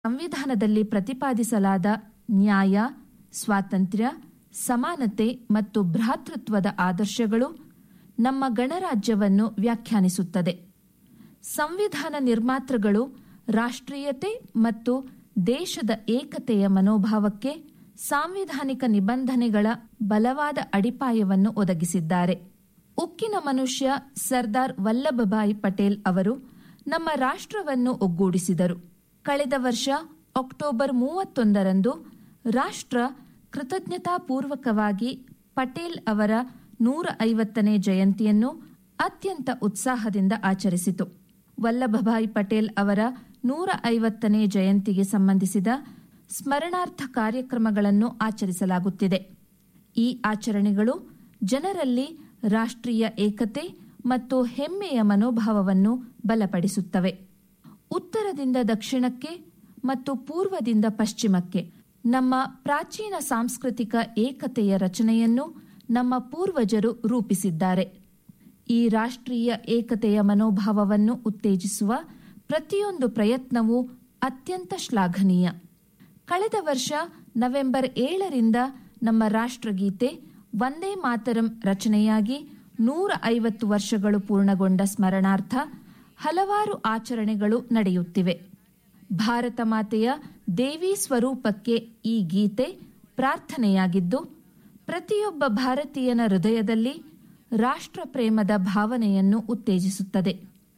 ಸಂವಿಧಾನದಲ್ಲಿ ಪ್ರತಿಪಾದಿಸಲಾದ ನ್ಯಾಯ ಸ್ವಾತಂತ್ರ್ಯ ಸಮಾನತೆ ಮತ್ತು ಭ್ರಾತೃತ್ವದ ಆದರ್ಶಗಳು ನಮ್ಮ ಗಣರಾಜ್ಯವನ್ನು ವ್ಯಾಖ್ಯಾನಿಸುತ್ತದೆ ಸಂವಿಧಾನ ನಿರ್ಮಾತೃಗಳು ರಾಷ್ಟ್ರೀಯತೆ ಮತ್ತು ದೇಶದ ಏಕತೆಯ ಮನೋಭಾವಕ್ಕೆ ಸಾಂವಿಧಾನಿಕ ನಿಬಂಧನೆಗಳ ಬಲವಾದ ಅಡಿಪಾಯವನ್ನು ಒದಗಿಸಿದ್ದಾರೆ ಉಕ್ಕಿನ ಮನುಷ್ಯ ಸರ್ದಾರ್ ವಲ್ಲಭಭಾಯಿ ಪಟೇಲ್ ಅವರು ನಮ್ಮ ರಾಷ್ಟ್ರವನ್ನು ಒಗ್ಗೂಡಿಸಿದರು ಕಳೆದ ವರ್ಷ ಅಕ್ಟೋಬರ್ ಮೂವತ್ತೊಂದರಂದು ರಾಷ್ಟ್ರ ಕೃತಜ್ಞತಾಪೂರ್ವಕವಾಗಿ ಪಟೇಲ್ ಅವರ ನೂರ ಐವತ್ತನೇ ಜಯಂತಿಯನ್ನು ಅತ್ಯಂತ ಉತ್ಸಾಹದಿಂದ ಆಚರಿಸಿತು ವಲ್ಲಭಭಾಯಿ ಪಟೇಲ್ ಅವರ ನೂರ ಐವತ್ತನೇ ಜಯಂತಿಗೆ ಸಂಬಂಧಿಸಿದ ಸ್ಮರಣಾರ್ಥ ಕಾರ್ಯಕ್ರಮಗಳನ್ನು ಆಚರಿಸಲಾಗುತ್ತಿದೆ ಈ ಆಚರಣೆಗಳು ಜನರಲ್ಲಿ ರಾಷ್ಟ್ರೀಯ ಏಕತೆ ಮತ್ತು ಹೆಮ್ಮೆಯ ಮನೋಭಾವವನ್ನು ಬಲಪಡಿಸುತ್ತವೆ ಉತ್ತರದಿಂದ ದಕ್ಷಿಣಕ್ಕೆ ಮತ್ತು ಪೂರ್ವದಿಂದ ಪಶ್ಚಿಮಕ್ಕೆ ನಮ್ಮ ಪ್ರಾಚೀನ ಸಾಂಸ್ಕೃತಿಕ ಏಕತೆಯ ರಚನೆಯನ್ನು ನಮ್ಮ ಪೂರ್ವಜರು ರೂಪಿಸಿದ್ದಾರೆ ಈ ರಾಷ್ಟ್ರೀಯ ಏಕತೆಯ ಮನೋಭಾವವನ್ನು ಉತ್ತೇಜಿಸುವ ಪ್ರತಿಯೊಂದು ಪ್ರಯತ್ನವೂ ಅತ್ಯಂತ ಶ್ಲಾಘನೀಯ ಕಳೆದ ವರ್ಷ ನವೆಂಬರ್ ಏಳರಿಂದ ನಮ್ಮ ರಾಷ್ಟ್ರಗೀತೆ ವಂದೇ ಮಾತರಂ ರಚನೆಯಾಗಿ ನೂರ ಐವತ್ತು ವರ್ಷಗಳು ಪೂರ್ಣಗೊಂಡ ಸ್ಮರಣಾರ್ಥ ಹಲವಾರು ಆಚರಣೆಗಳು ನಡೆಯುತ್ತಿವೆ ಭಾರತ ಮಾತೆಯ ದೇವಿ ಸ್ವರೂಪಕ್ಕೆ ಈ ಗೀತೆ ಪ್ರಾರ್ಥನೆಯಾಗಿದ್ದು ಪ್ರತಿಯೊಬ್ಬ ಭಾರತೀಯನ ಹೃದಯದಲ್ಲಿ ರಾಷ್ಟ್ರ ಪ್ರೇಮದ ಭಾವನೆಯನ್ನು ಉತ್ತೇಜಿಸುತ್ತದೆ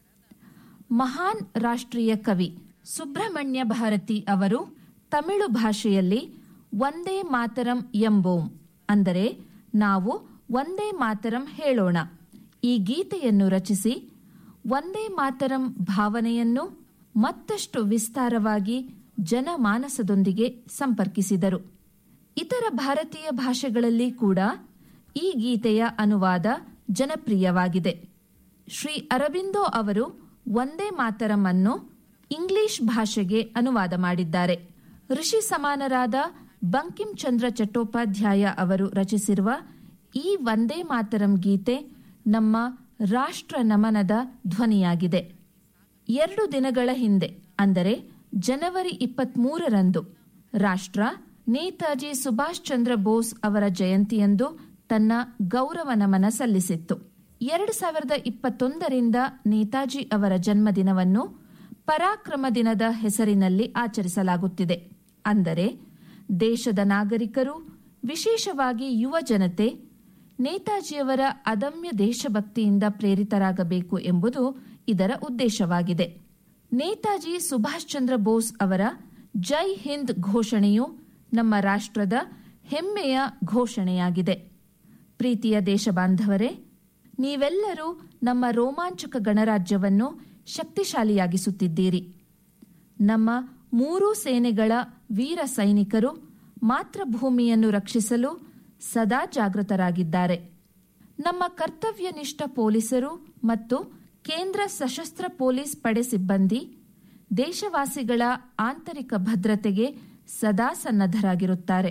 ಮಹಾನ್ ರಾಷ್ಟ್ರೀಯ ಕವಿ ಸುಬ್ರಹ್ಮಣ್ಯ ಭಾರತಿ ಅವರು ತಮಿಳು ಭಾಷೆಯಲ್ಲಿ ಒಂದೇ ಮಾತರಂ ಎಂಬೋಂ ಅಂದರೆ ನಾವು ಒಂದೇ ಮಾತರಂ ಹೇಳೋಣ ಈ ಗೀತೆಯನ್ನು ರಚಿಸಿ ಒಂದೇ ಮಾತರಂ ಭಾವನೆಯನ್ನು ಮತ್ತಷ್ಟು ವಿಸ್ತಾರವಾಗಿ ಜನಮಾನಸದೊಂದಿಗೆ ಸಂಪರ್ಕಿಸಿದರು ಇತರ ಭಾರತೀಯ ಭಾಷೆಗಳಲ್ಲಿ ಕೂಡ ಈ ಗೀತೆಯ ಅನುವಾದ ಜನಪ್ರಿಯವಾಗಿದೆ ಶ್ರೀ ಅರಬಿಂದೋ ಅವರು ಒಂದೇ ಮಾತರಂ ಅನ್ನು ಇಂಗ್ಲಿಷ್ ಭಾಷೆಗೆ ಅನುವಾದ ಮಾಡಿದ್ದಾರೆ ಋಷಿ ಸಮಾನರಾದ ಬಂಕಿಂ ಚಂದ್ರ ಚಟ್ಟೋಪಾಧ್ಯಾಯ ಅವರು ರಚಿಸಿರುವ ಈ ವಂದೇ ಮಾತರಂ ಗೀತೆ ನಮ್ಮ ರಾಷ್ಟ್ರ ನಮನದ ಧ್ವನಿಯಾಗಿದೆ ಎರಡು ದಿನಗಳ ಹಿಂದೆ ಅಂದರೆ ಜನವರಿ ಇಪ್ಪತ್ಮೂರರಂದು ರಾಷ್ಟ್ರ ನೇತಾಜಿ ಸುಭಾಷ್ ಚಂದ್ರ ಬೋಸ್ ಅವರ ಜಯಂತಿಯಂದು ತನ್ನ ಗೌರವ ನಮನ ಸಲ್ಲಿಸಿತ್ತು ಎರಡು ಸಾವಿರದ ಇಪ್ಪತ್ತೊಂದರಿಂದ ನೇತಾಜಿ ಅವರ ಜನ್ಮದಿನವನ್ನು ಪರಾಕ್ರಮ ದಿನದ ಹೆಸರಿನಲ್ಲಿ ಆಚರಿಸಲಾಗುತ್ತಿದೆ ಅಂದರೆ ದೇಶದ ನಾಗರಿಕರು ವಿಶೇಷವಾಗಿ ಯುವ ಜನತೆ ನೇತಾಜಿಯವರ ಅದಮ್ಯ ದೇಶಭಕ್ತಿಯಿಂದ ಪ್ರೇರಿತರಾಗಬೇಕು ಎಂಬುದು ಇದರ ಉದ್ದೇಶವಾಗಿದೆ ನೇತಾಜಿ ಸುಭಾಷ್ ಚಂದ್ರ ಬೋಸ್ ಅವರ ಜೈ ಹಿಂದ್ ಘೋಷಣೆಯು ನಮ್ಮ ರಾಷ್ಟ್ರದ ಹೆಮ್ಮೆಯ ಘೋಷಣೆಯಾಗಿದೆ ಪ್ರೀತಿಯ ದೇಶಬಾಂಧವರೇ ನೀವೆಲ್ಲರೂ ನಮ್ಮ ರೋಮಾಂಚಕ ಗಣರಾಜ್ಯವನ್ನು ಶಕ್ತಿಶಾಲಿಯಾಗಿಸುತ್ತಿದ್ದೀರಿ ನಮ್ಮ ಮೂರೂ ಸೇನೆಗಳ ವೀರ ಸೈನಿಕರು ಮಾತೃಭೂಮಿಯನ್ನು ರಕ್ಷಿಸಲು ಸದಾ ಜಾಗೃತರಾಗಿದ್ದಾರೆ ನಮ್ಮ ಕರ್ತವ್ಯನಿಷ್ಠ ಪೊಲೀಸರು ಮತ್ತು ಕೇಂದ್ರ ಸಶಸ್ತ್ರ ಪೊಲೀಸ್ ಪಡೆ ಸಿಬ್ಬಂದಿ ದೇಶವಾಸಿಗಳ ಆಂತರಿಕ ಭದ್ರತೆಗೆ ಸದಾ ಸನ್ನದ್ಧರಾಗಿರುತ್ತಾರೆ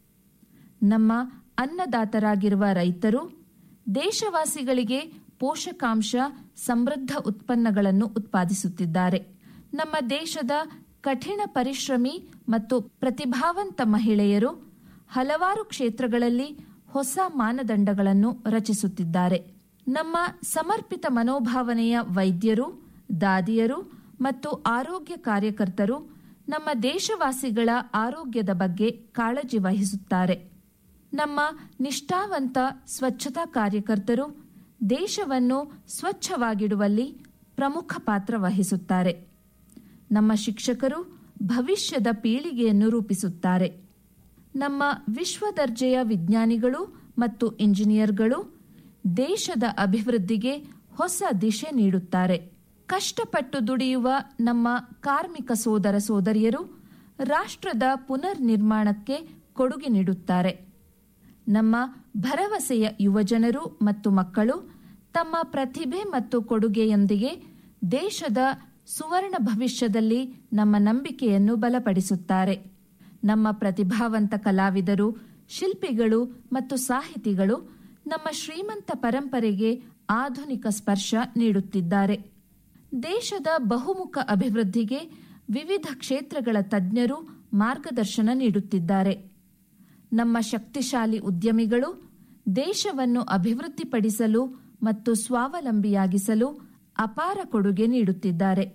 ನಮ್ಮ ಅನ್ನದಾತರಾಗಿರುವ ರೈತರು ದೇಶವಾಸಿಗಳಿಗೆ ಪೋಷಕಾಂಶ ಸಮೃದ್ಧ ಉತ್ಪನ್ನಗಳನ್ನು ಉತ್ಪಾದಿಸುತ್ತಿದ್ದಾರೆ ನಮ್ಮ ದೇಶದ ಕಠಿಣ ಪರಿಶ್ರಮಿ ಮತ್ತು ಪ್ರತಿಭಾವಂತ ಮಹಿಳೆಯರು ಹಲವಾರು ಕ್ಷೇತ್ರಗಳಲ್ಲಿ ಹೊಸ ಮಾನದಂಡಗಳನ್ನು ರಚಿಸುತ್ತಿದ್ದಾರೆ ನಮ್ಮ ಸಮರ್ಪಿತ ಮನೋಭಾವನೆಯ ವೈದ್ಯರು ದಾದಿಯರು ಮತ್ತು ಆರೋಗ್ಯ ಕಾರ್ಯಕರ್ತರು ನಮ್ಮ ದೇಶವಾಸಿಗಳ ಆರೋಗ್ಯದ ಬಗ್ಗೆ ಕಾಳಜಿ ವಹಿಸುತ್ತಾರೆ ನಮ್ಮ ನಿಷ್ಠಾವಂತ ಸ್ವಚ್ಛತಾ ಕಾರ್ಯಕರ್ತರು ದೇಶವನ್ನು ಸ್ವಚ್ಛವಾಗಿಡುವಲ್ಲಿ ಪ್ರಮುಖ ಪಾತ್ರ ವಹಿಸುತ್ತಾರೆ ನಮ್ಮ ಶಿಕ್ಷಕರು ಭವಿಷ್ಯದ ಪೀಳಿಗೆಯನ್ನು ರೂಪಿಸುತ್ತಾರೆ ನಮ್ಮ ವಿಶ್ವದರ್ಜೆಯ ವಿಜ್ಞಾನಿಗಳು ಮತ್ತು ಇಂಜಿನಿಯರ್ಗಳು ದೇಶದ ಅಭಿವೃದ್ಧಿಗೆ ಹೊಸ ದಿಶೆ ನೀಡುತ್ತಾರೆ ಕಷ್ಟಪಟ್ಟು ದುಡಿಯುವ ನಮ್ಮ ಕಾರ್ಮಿಕ ಸೋದರ ಸೋದರಿಯರು ರಾಷ್ಟ್ರದ ಪುನರ್ ನಿರ್ಮಾಣಕ್ಕೆ ಕೊಡುಗೆ ನೀಡುತ್ತಾರೆ ನಮ್ಮ ಭರವಸೆಯ ಯುವಜನರು ಮತ್ತು ಮಕ್ಕಳು ತಮ್ಮ ಪ್ರತಿಭೆ ಮತ್ತು ಕೊಡುಗೆಯೊಂದಿಗೆ ದೇಶದ ಸುವರ್ಣ ಭವಿಷ್ಯದಲ್ಲಿ ನಮ್ಮ ನಂಬಿಕೆಯನ್ನು ಬಲಪಡಿಸುತ್ತಾರೆ ನಮ್ಮ ಪ್ರತಿಭಾವಂತ ಕಲಾವಿದರು ಶಿಲ್ಪಿಗಳು ಮತ್ತು ಸಾಹಿತಿಗಳು ನಮ್ಮ ಶ್ರೀಮಂತ ಪರಂಪರೆಗೆ ಆಧುನಿಕ ಸ್ಪರ್ಶ ನೀಡುತ್ತಿದ್ದಾರೆ ದೇಶದ ಬಹುಮುಖ ಅಭಿವೃದ್ಧಿಗೆ ವಿವಿಧ ಕ್ಷೇತ್ರಗಳ ತಜ್ಞರು ಮಾರ್ಗದರ್ಶನ ನೀಡುತ್ತಿದ್ದಾರೆ ನಮ್ಮ ಶಕ್ತಿಶಾಲಿ ಉದ್ಯಮಿಗಳು ದೇಶವನ್ನು ಅಭಿವೃದ್ಧಿಪಡಿಸಲು ಮತ್ತು ಸ್ವಾವಲಂಬಿಯಾಗಿಸಲು ಅಪಾರ ಕೊಡುಗೆ ನೀಡುತ್ತಿದ್ದಾರೆ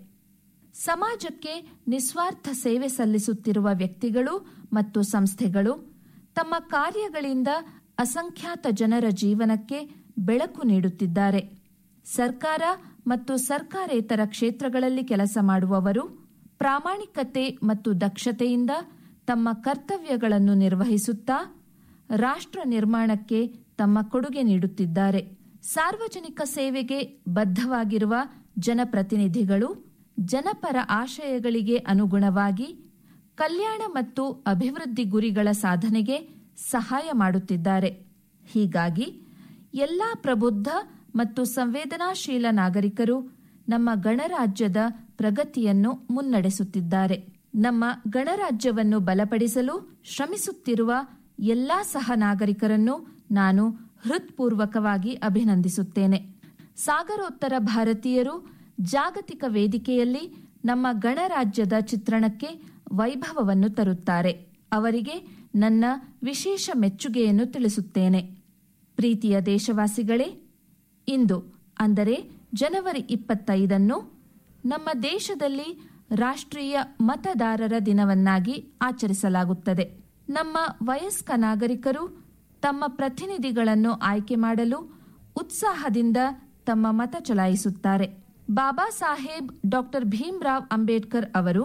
ಸಮಾಜಕ್ಕೆ ನಿಸ್ವಾರ್ಥ ಸೇವೆ ಸಲ್ಲಿಸುತ್ತಿರುವ ವ್ಯಕ್ತಿಗಳು ಮತ್ತು ಸಂಸ್ಥೆಗಳು ತಮ್ಮ ಕಾರ್ಯಗಳಿಂದ ಅಸಂಖ್ಯಾತ ಜನರ ಜೀವನಕ್ಕೆ ಬೆಳಕು ನೀಡುತ್ತಿದ್ದಾರೆ ಸರ್ಕಾರ ಮತ್ತು ಸರ್ಕಾರೇತರ ಕ್ಷೇತ್ರಗಳಲ್ಲಿ ಕೆಲಸ ಮಾಡುವವರು ಪ್ರಾಮಾಣಿಕತೆ ಮತ್ತು ದಕ್ಷತೆಯಿಂದ ತಮ್ಮ ಕರ್ತವ್ಯಗಳನ್ನು ನಿರ್ವಹಿಸುತ್ತಾ ರಾಷ್ಟ್ರ ನಿರ್ಮಾಣಕ್ಕೆ ತಮ್ಮ ಕೊಡುಗೆ ನೀಡುತ್ತಿದ್ದಾರೆ ಸಾರ್ವಜನಿಕ ಸೇವೆಗೆ ಬದ್ಧವಾಗಿರುವ ಜನಪ್ರತಿನಿಧಿಗಳು ಜನಪರ ಆಶಯಗಳಿಗೆ ಅನುಗುಣವಾಗಿ ಕಲ್ಯಾಣ ಮತ್ತು ಅಭಿವೃದ್ಧಿ ಗುರಿಗಳ ಸಾಧನೆಗೆ ಸಹಾಯ ಮಾಡುತ್ತಿದ್ದಾರೆ ಹೀಗಾಗಿ ಎಲ್ಲಾ ಪ್ರಬುದ್ಧ ಮತ್ತು ಸಂವೇದನಾಶೀಲ ನಾಗರಿಕರು ನಮ್ಮ ಗಣರಾಜ್ಯದ ಪ್ರಗತಿಯನ್ನು ಮುನ್ನಡೆಸುತ್ತಿದ್ದಾರೆ ನಮ್ಮ ಗಣರಾಜ್ಯವನ್ನು ಬಲಪಡಿಸಲು ಶ್ರಮಿಸುತ್ತಿರುವ ಎಲ್ಲಾ ಸಹ ನಾಗರಿಕರನ್ನು ನಾನು ಹೃತ್ಪೂರ್ವಕವಾಗಿ ಅಭಿನಂದಿಸುತ್ತೇನೆ ಸಾಗರೋತ್ತರ ಭಾರತೀಯರು ಜಾಗತಿಕ ವೇದಿಕೆಯಲ್ಲಿ ನಮ್ಮ ಗಣರಾಜ್ಯದ ಚಿತ್ರಣಕ್ಕೆ ವೈಭವವನ್ನು ತರುತ್ತಾರೆ ಅವರಿಗೆ ನನ್ನ ವಿಶೇಷ ಮೆಚ್ಚುಗೆಯನ್ನು ತಿಳಿಸುತ್ತೇನೆ ಪ್ರೀತಿಯ ದೇಶವಾಸಿಗಳೇ ಇಂದು ಅಂದರೆ ಜನವರಿ ಇಪ್ಪತ್ತೈದನ್ನು ನಮ್ಮ ದೇಶದಲ್ಲಿ ರಾಷ್ಟ್ರೀಯ ಮತದಾರರ ದಿನವನ್ನಾಗಿ ಆಚರಿಸಲಾಗುತ್ತದೆ ನಮ್ಮ ವಯಸ್ಕ ನಾಗರಿಕರು ತಮ್ಮ ಪ್ರತಿನಿಧಿಗಳನ್ನು ಆಯ್ಕೆ ಮಾಡಲು ಉತ್ಸಾಹದಿಂದ ತಮ್ಮ ಮತ ಚಲಾಯಿಸುತ್ತಾರೆ ಬಾಬಾ ಸಾಹೇಬ್ ಡಾಕ್ಟರ್ ಭೀಮ್ರಾವ್ ಅಂಬೇಡ್ಕರ್ ಅವರು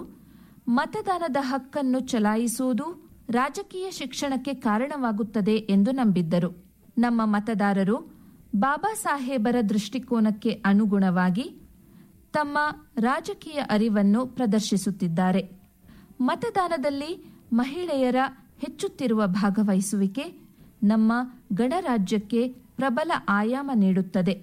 ಮತದಾನದ ಹಕ್ಕನ್ನು ಚಲಾಯಿಸುವುದು ರಾಜಕೀಯ ಶಿಕ್ಷಣಕ್ಕೆ ಕಾರಣವಾಗುತ್ತದೆ ಎಂದು ನಂಬಿದ್ದರು ನಮ್ಮ ಮತದಾರರು ಬಾಬಾ ಸಾಹೇಬರ ದೃಷ್ಟಿಕೋನಕ್ಕೆ ಅನುಗುಣವಾಗಿ ತಮ್ಮ ರಾಜಕೀಯ ಅರಿವನ್ನು ಪ್ರದರ್ಶಿಸುತ್ತಿದ್ದಾರೆ ಮತದಾನದಲ್ಲಿ ಮಹಿಳೆಯರ ಹೆಚ್ಚುತ್ತಿರುವ ಭಾಗವಹಿಸುವಿಕೆ ನಮ್ಮ ಗಣರಾಜ್ಯಕ್ಕೆ ಪ್ರಬಲ ಆಯಾಮ ನೀಡುತ್ತದೆ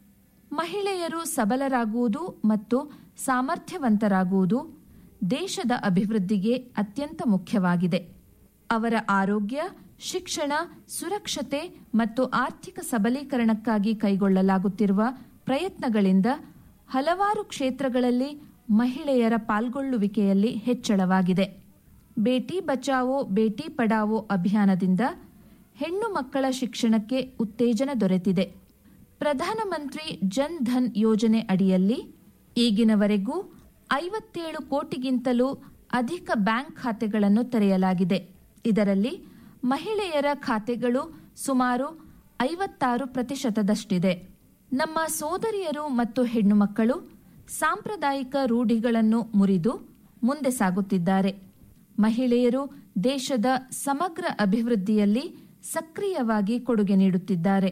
ಮಹಿಳೆಯರು ಸಬಲರಾಗುವುದು ಮತ್ತು ಸಾಮರ್ಥ್ಯವಂತರಾಗುವುದು ದೇಶದ ಅಭಿವೃದ್ಧಿಗೆ ಅತ್ಯಂತ ಮುಖ್ಯವಾಗಿದೆ ಅವರ ಆರೋಗ್ಯ ಶಿಕ್ಷಣ ಸುರಕ್ಷತೆ ಮತ್ತು ಆರ್ಥಿಕ ಸಬಲೀಕರಣಕ್ಕಾಗಿ ಕೈಗೊಳ್ಳಲಾಗುತ್ತಿರುವ ಪ್ರಯತ್ನಗಳಿಂದ ಹಲವಾರು ಕ್ಷೇತ್ರಗಳಲ್ಲಿ ಮಹಿಳೆಯರ ಪಾಲ್ಗೊಳ್ಳುವಿಕೆಯಲ್ಲಿ ಹೆಚ್ಚಳವಾಗಿದೆ ಬೇಟಿ ಬಚಾವೋ ಬೇಟಿ ಪಡಾವೋ ಅಭಿಯಾನದಿಂದ ಹೆಣ್ಣು ಮಕ್ಕಳ ಶಿಕ್ಷಣಕ್ಕೆ ಉತ್ತೇಜನ ದೊರೆತಿದೆ ಪ್ರಧಾನಮಂತ್ರಿ ಜನ್ ಧನ್ ಯೋಜನೆ ಅಡಿಯಲ್ಲಿ ಈಗಿನವರೆಗೂ ಐವತ್ತೇಳು ಕೋಟಿಗಿಂತಲೂ ಅಧಿಕ ಬ್ಯಾಂಕ್ ಖಾತೆಗಳನ್ನು ತೆರೆಯಲಾಗಿದೆ ಇದರಲ್ಲಿ ಮಹಿಳೆಯರ ಖಾತೆಗಳು ಸುಮಾರು ಐವತ್ತಾರು ಪ್ರತಿಶತದಷ್ಟಿದೆ ನಮ್ಮ ಸೋದರಿಯರು ಮತ್ತು ಹೆಣ್ಣು ಮಕ್ಕಳು ಸಾಂಪ್ರದಾಯಿಕ ರೂಢಿಗಳನ್ನು ಮುರಿದು ಮುಂದೆ ಸಾಗುತ್ತಿದ್ದಾರೆ ಮಹಿಳೆಯರು ದೇಶದ ಸಮಗ್ರ ಅಭಿವೃದ್ಧಿಯಲ್ಲಿ ಸಕ್ರಿಯವಾಗಿ ಕೊಡುಗೆ ನೀಡುತ್ತಿದ್ದಾರೆ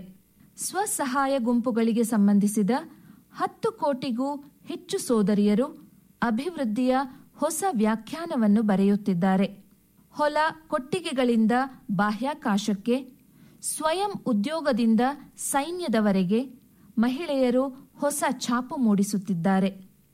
ಸ್ವಸಹಾಯ ಗುಂಪುಗಳಿಗೆ ಸಂಬಂಧಿಸಿದ ಹತ್ತು ಕೋಟಿಗೂ ಹೆಚ್ಚು ಸೋದರಿಯರು ಅಭಿವೃದ್ಧಿಯ ಹೊಸ ವ್ಯಾಖ್ಯಾನವನ್ನು ಬರೆಯುತ್ತಿದ್ದಾರೆ ಹೊಲ ಕೊಟ್ಟಿಗೆಗಳಿಂದ ಬಾಹ್ಯಾಕಾಶಕ್ಕೆ ಸ್ವಯಂ ಉದ್ಯೋಗದಿಂದ ಸೈನ್ಯದವರೆಗೆ ಮಹಿಳೆಯರು ಹೊಸ ಛಾಪು ಮೂಡಿಸುತ್ತಿದ್ದಾರೆ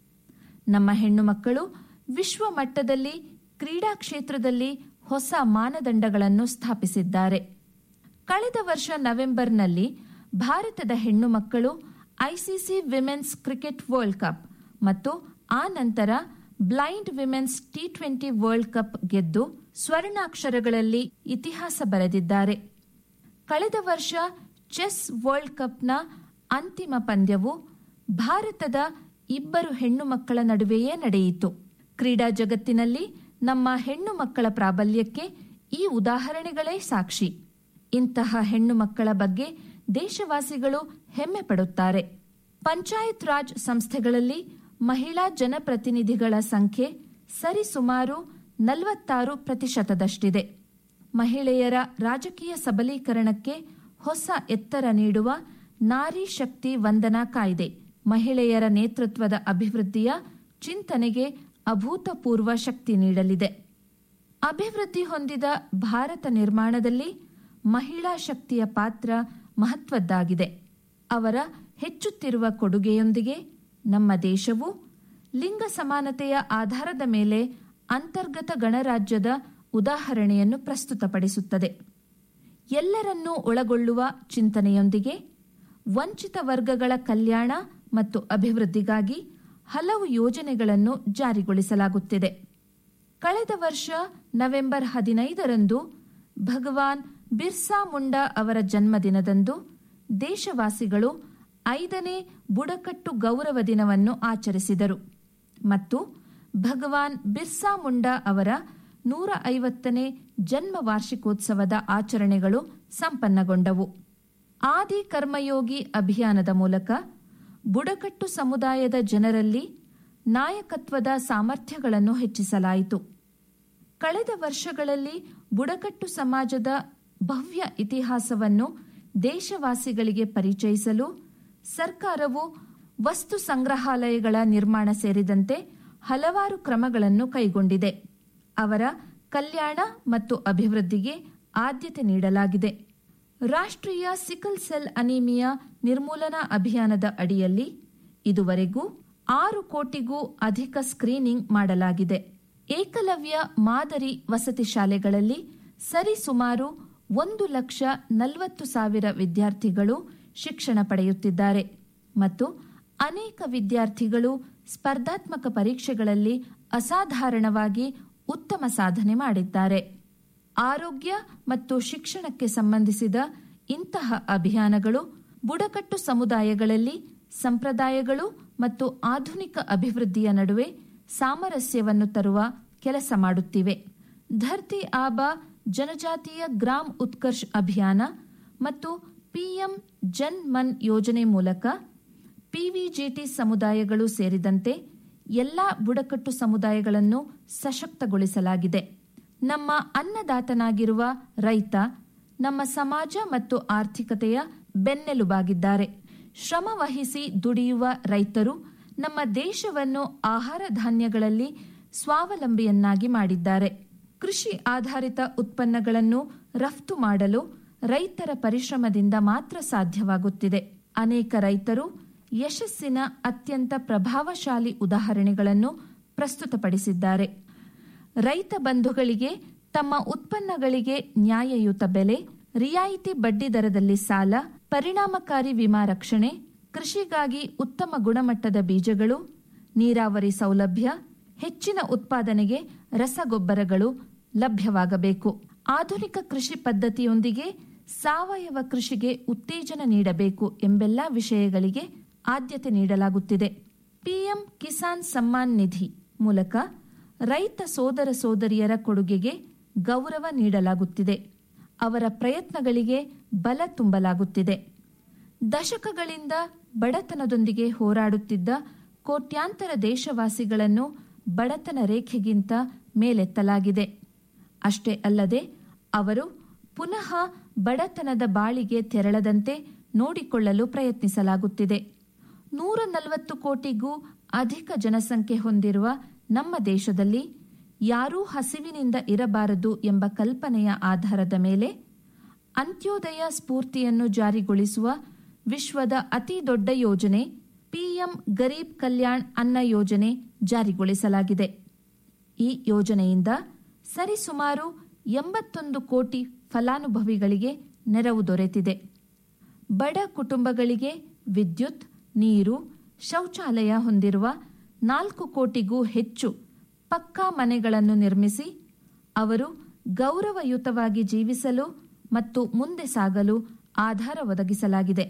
ನಮ್ಮ ಹೆಣ್ಣು ಮಕ್ಕಳು ವಿಶ್ವ ಮಟ್ಟದಲ್ಲಿ ಕ್ರೀಡಾ ಕ್ಷೇತ್ರದಲ್ಲಿ ಹೊಸ ಮಾನದಂಡಗಳನ್ನು ಸ್ಥಾಪಿಸಿದ್ದಾರೆ ಕಳೆದ ವರ್ಷ ನವೆಂಬರ್ನಲ್ಲಿ ಭಾರತದ ಹೆಣ್ಣು ಮಕ್ಕಳು ICC women's cricket world cup ಮತ್ತು ಆ ನಂತರ blind women's T twenty world cup ಗೆದ್ದು ಸ್ವರ್ಣಾಕ್ಷರಗಳಲ್ಲಿ ಇತಿಹಾಸ ಬರೆದಿದ್ದಾರೆ ಕಳೆದ ವರ್ಷ ಚೆಸ್ ವರ್ಲ್ಡ್ ಕಪ್ನ ಅಂತಿಮ ಪಂದ್ಯವು ಭಾರತದ ಇಬ್ಬರು ಹೆಣ್ಣು ಮಕ್ಕಳ ನಡುವೆಯೇ ನಡೆಯಿತು ಕ್ರೀಡಾ ಜಗತ್ತಿನಲ್ಲಿ ನಮ್ಮ ಹೆಣ್ಣು ಮಕ್ಕಳ ಪ್ರಾಬಲ್ಯಕ್ಕೆ ಈ ಉದಾಹರಣೆಗಳೇ ಸಾಕ್ಷಿ ಇಂತಹ ಹೆಣ್ಣು ಮಕ್ಕಳ ಬಗ್ಗೆ ದೇಶವಾಸಿಗಳು ಹೆಮ್ಮೆ ಪಡುತ್ತಾರೆ ಪಂಚಾಯತ್ ರಾಜ್ ಸಂಸ್ಥೆಗಳಲ್ಲಿ ಮಹಿಳಾ ಜನಪ್ರತಿನಿಧಿಗಳ ಸಂಖ್ಯೆ ಸರಿಸುಮಾರು ನಲವತ್ತಾರು ಪ್ರತಿಶತದಷ್ಟಿದೆ ಮಹಿಳೆಯರ ರಾಜಕೀಯ ಸಬಲೀಕರಣಕ್ಕೆ ಹೊಸ ಎತ್ತರ ನೀಡುವ ನಾರಿ ಶಕ್ತಿ ವಂದನಾ ಕಾಯ್ದೆ ಮಹಿಳೆಯರ ನೇತೃತ್ವದ ಅಭಿವೃದ್ಧಿಯ ಚಿಂತನೆಗೆ ಅಭೂತಪೂರ್ವ ಶಕ್ತಿ ನೀಡಲಿದೆ ಅಭಿವೃದ್ಧಿ ಹೊಂದಿದ ಭಾರತ ನಿರ್ಮಾಣದಲ್ಲಿ ಮಹಿಳಾ ಶಕ್ತಿಯ ಪಾತ್ರ ಮಹತ್ವದ್ದಾಗಿದೆ ಅವರ ಹೆಚ್ಚುತ್ತಿರುವ ಕೊಡುಗೆಯೊಂದಿಗೆ ನಮ್ಮ ದೇಶವು ಲಿಂಗ ಸಮಾನತೆಯ ಆಧಾರದ ಮೇಲೆ ಅಂತರ್ಗತ ಗಣರಾಜ್ಯದ ಉದಾಹರಣೆಯನ್ನು ಪ್ರಸ್ತುತಪಡಿಸುತ್ತದೆ ಎಲ್ಲರನ್ನೂ ಒಳಗೊಳ್ಳುವ ಚಿಂತನೆಯೊಂದಿಗೆ ವಂಚಿತ ವರ್ಗಗಳ ಕಲ್ಯಾಣ ಮತ್ತು ಅಭಿವೃದ್ಧಿಗಾಗಿ ಹಲವು ಯೋಜನೆಗಳನ್ನು ಜಾರಿಗೊಳಿಸಲಾಗುತ್ತಿದೆ ಕಳೆದ ವರ್ಷ ನವೆಂಬರ್ ಹದಿನೈದರಂದು ಭಗವಾನ್ ಬಿರ್ಸಾ ಮುಂಡಾ ಅವರ ಜನ್ಮದಿನದಂದು ದೇಶವಾಸಿಗಳು ಐದನೇ ಬುಡಕಟ್ಟು ಗೌರವ ದಿನವನ್ನು ಆಚರಿಸಿದರು ಮತ್ತು ಭಗವಾನ್ ಬಿರ್ಸಾ ಮುಂಡಾ ಅವರ ನೂರ ಐವತ್ತನೇ ಜನ್ಮ ವಾರ್ಷಿಕೋತ್ಸವದ ಆಚರಣೆಗಳು ಸಂಪನ್ನಗೊಂಡವು ಆದಿ ಕರ್ಮಯೋಗಿ ಅಭಿಯಾನದ ಮೂಲಕ ಬುಡಕಟ್ಟು ಸಮುದಾಯದ ಜನರಲ್ಲಿ ನಾಯಕತ್ವದ ಸಾಮರ್ಥ್ಯಗಳನ್ನು ಹೆಚ್ಚಿಸಲಾಯಿತು ಕಳೆದ ವರ್ಷಗಳಲ್ಲಿ ಬುಡಕಟ್ಟು ಸಮಾಜದ ಭವ್ಯ ಇತಿಹಾಸವನ್ನು ದೇಶವಾಸಿಗಳಿಗೆ ಪರಿಚಯಿಸಲು ಸರ್ಕಾರವು ವಸ್ತು ಸಂಗ್ರಹಾಲಯಗಳ ನಿರ್ಮಾಣ ಸೇರಿದಂತೆ ಹಲವಾರು ಕ್ರಮಗಳನ್ನು ಕೈಗೊಂಡಿದೆ ಅವರ ಕಲ್ಯಾಣ ಮತ್ತು ಅಭಿವೃದ್ಧಿಗೆ ಆದ್ಯತೆ ನೀಡಲಾಗಿದೆ ರಾಷ್ಟ್ರೀಯ ಸಿಕಲ್ ಸೆಲ್ ಅನಿಮಿಯಾ ನಿರ್ಮೂಲನಾ ಅಭಿಯಾನದ ಅಡಿಯಲ್ಲಿ ಇದುವರೆಗೂ ಆರು ಕೋಟಿಗೂ ಅಧಿಕ ಸ್ಕ್ರೀನಿಂಗ್ ಮಾಡಲಾಗಿದೆ ಏಕಲವ್ಯ ಮಾದರಿ ವಸತಿ ಶಾಲೆಗಳಲ್ಲಿ ಸರಿಸುಮಾರು ಒಂದು ಲಕ್ಷ ನಲವತ್ತು ಸಾವಿರ ವಿದ್ಯಾರ್ಥಿಗಳು ಶಿಕ್ಷಣ ಪಡೆಯುತ್ತಿದ್ದಾರೆ ಮತ್ತು ಅನೇಕ ವಿದ್ಯಾರ್ಥಿಗಳು ಸ್ಪರ್ಧಾತ್ಮಕ ಪರೀಕ್ಷೆಗಳಲ್ಲಿ ಅಸಾಧಾರಣವಾಗಿ ಉತ್ತಮ ಸಾಧನೆ ಮಾಡಿದ್ದಾರೆ ಆರೋಗ್ಯ ಮತ್ತು ಶಿಕ್ಷಣಕ್ಕೆ ಸಂಬಂಧಿಸಿದ ಇಂತಹ ಅಭಿಯಾನಗಳು ಬುಡಕಟ್ಟು ಸಮುದಾಯಗಳಲ್ಲಿ ಸಂಪ್ರದಾಯಗಳು ಮತ್ತು ಆಧುನಿಕ ಅಭಿವೃದ್ಧಿಯ ನಡುವೆ ಸಾಮರಸ್ಯವನ್ನು ತರುವ ಕೆಲಸ ಮಾಡುತ್ತಿವೆ ಧರ್ತಿ ಆಬಾ ಜನಜಾತೀಯ ಗ್ರಾಮ್ ಉತ್ಕರ್ಷ್ ಅಭಿಯಾನ ಮತ್ತು ಪಿಎಂ ಜನ್ ಮನ್ ಯೋಜನೆ ಮೂಲಕ ಪಿವಿಜಿಟಿ ಸಮುದಾಯಗಳು ಸೇರಿದಂತೆ ಎಲ್ಲಾ ಬುಡಕಟ್ಟು ಸಮುದಾಯಗಳನ್ನು ಸಶಕ್ತಗೊಳಿಸಲಾಗಿದೆ ನಮ್ಮ ಅನ್ನದಾತನಾಗಿರುವ ರೈತ ನಮ್ಮ ಸಮಾಜ ಮತ್ತು ಆರ್ಥಿಕತೆಯ ಬೆನ್ನೆಲುಬಾಗಿದ್ದಾರೆ ಶ್ರಮ ವಹಿಸಿ ದುಡಿಯುವ ರೈತರು ನಮ್ಮ ದೇಶವನ್ನು ಆಹಾರ ಧಾನ್ಯಗಳಲ್ಲಿ ಸ್ವಾವಲಂಬಿಯನ್ನಾಗಿ ಮಾಡಿದ್ದಾರೆ ಕೃಷಿ ಆಧಾರಿತ ಉತ್ಪನ್ನಗಳನ್ನು ರಫ್ತು ಮಾಡಲು ರೈತರ ಪರಿಶ್ರಮದಿಂದ ಮಾತ್ರ ಸಾಧ್ಯವಾಗುತ್ತಿದೆ ಅನೇಕ ರೈತರು ಯಶಸ್ಸಿನ ಅತ್ಯಂತ ಪ್ರಭಾವಶಾಲಿ ಉದಾಹರಣೆಗಳನ್ನು ಪ್ರಸ್ತುತಪಡಿಸಿದ್ದಾರೆ ರೈತ ಬಂಧುಗಳಿಗೆ ತಮ್ಮ ಉತ್ಪನ್ನಗಳಿಗೆ ನ್ಯಾಯಯುತ ಬೆಲೆ ರಿಯಾಯಿತಿ ಬಡ್ಡಿ ದರದಲ್ಲಿ ಸಾಲ ಪರಿಣಾಮಕಾರಿ ವಿಮಾ ರಕ್ಷಣೆ ಕೃಷಿಗಾಗಿ ಉತ್ತಮ ಗುಣಮಟ್ಟದ ಬೀಜಗಳು ನೀರಾವರಿ ಸೌಲಭ್ಯ ಹೆಚ್ಚಿನ ಉತ್ಪಾದನೆಗೆ ರಸಗೊಬ್ಬರಗಳು ಲಭ್ಯವಾಗಬೇಕು ಆಧುನಿಕ ಕೃಷಿ ಪದ್ಧತಿಯೊಂದಿಗೆ ಸಾವಯವ ಕೃಷಿಗೆ ಉತ್ತೇಜನ ನೀಡಬೇಕು ಎಂಬೆಲ್ಲ ವಿಷಯಗಳಿಗೆ ಆದ್ಯತೆ ನೀಡಲಾಗುತ್ತಿದೆ ಪಿಎಂ ಕಿಸಾನ್ ಸಮ್ಮಾನ್ ನಿಧಿ ಮೂಲಕ ರೈತ ಸೋದರ ಸೋದರಿಯರ ಕೊಡುಗೆಗೆ ಗೌರವ ನೀಡಲಾಗುತ್ತಿದೆ ಅವರ ಪ್ರಯತ್ನಗಳಿಗೆ ಬಲ ತುಂಬಲಾಗುತ್ತಿದೆ ದಶಕಗಳಿಂದ ಬಡತನದೊಂದಿಗೆ ಹೋರಾಡುತ್ತಿದ್ದ ಕೋಟ್ಯಾಂತರ ದೇಶವಾಸಿಗಳನ್ನು ಬಡತನ ರೇಖೆಗಿಂತ ಮೇಲೆತ್ತಲಾಗಿದೆ ಅಷ್ಟೇ ಅಲ್ಲದೆ ಅವರು ಪುನಃ ಬಡತನದ ಬಾಳಿಗೆ ತೆರಳದಂತೆ ನೋಡಿಕೊಳ್ಳಲು ಪ್ರಯತ್ನಿಸಲಾಗುತ್ತಿದೆ ನೂರ ನಲವತ್ತು ಕೋಟಿಗೂ ಅಧಿಕ ಜನಸಂಖ್ಯೆ ಹೊಂದಿರುವ ನಮ್ಮ ದೇಶದಲ್ಲಿ ಯಾರೂ ಹಸಿವಿನಿಂದ ಇರಬಾರದು ಎಂಬ ಕಲ್ಪನೆಯ ಆಧಾರದ ಮೇಲೆ ಅಂತ್ಯೋದಯ ಸ್ಫೂರ್ತಿಯನ್ನು ಜಾರಿಗೊಳಿಸುವ ವಿಶ್ವದ ಅತಿ ದೊಡ್ಡ ಯೋಜನೆ ಪಿಎಂ ಗರೀಬ್ ಕಲ್ಯಾಣ್ ಅನ್ನ ಯೋಜನೆ ಜಾರಿಗೊಳಿಸಲಾಗಿದೆ ಈ ಯೋಜನೆಯಿಂದ ಸರಿಸುಮಾರು ಎಂಬತ್ತೊಂದು ಕೋಟಿ ಫಲಾನುಭವಿಗಳಿಗೆ ನೆರವು ದೊರೆತಿದೆ ಬಡ ಕುಟುಂಬಗಳಿಗೆ ವಿದ್ಯುತ್ ನೀರು ಶೌಚಾಲಯ ಹೊಂದಿರುವ ನಾಲ್ಕು ಕೋಟಿಗೂ ಹೆಚ್ಚು ಪಕ್ಕಾ ಮನೆಗಳನ್ನು ನಿರ್ಮಿಸಿ ಅವರು ಗೌರವಯುತವಾಗಿ ಜೀವಿಸಲು ಮತ್ತು ಮುಂದೆ ಸಾಗಲು ಆಧಾರ ಒದಗಿಸಲಾಗಿದೆ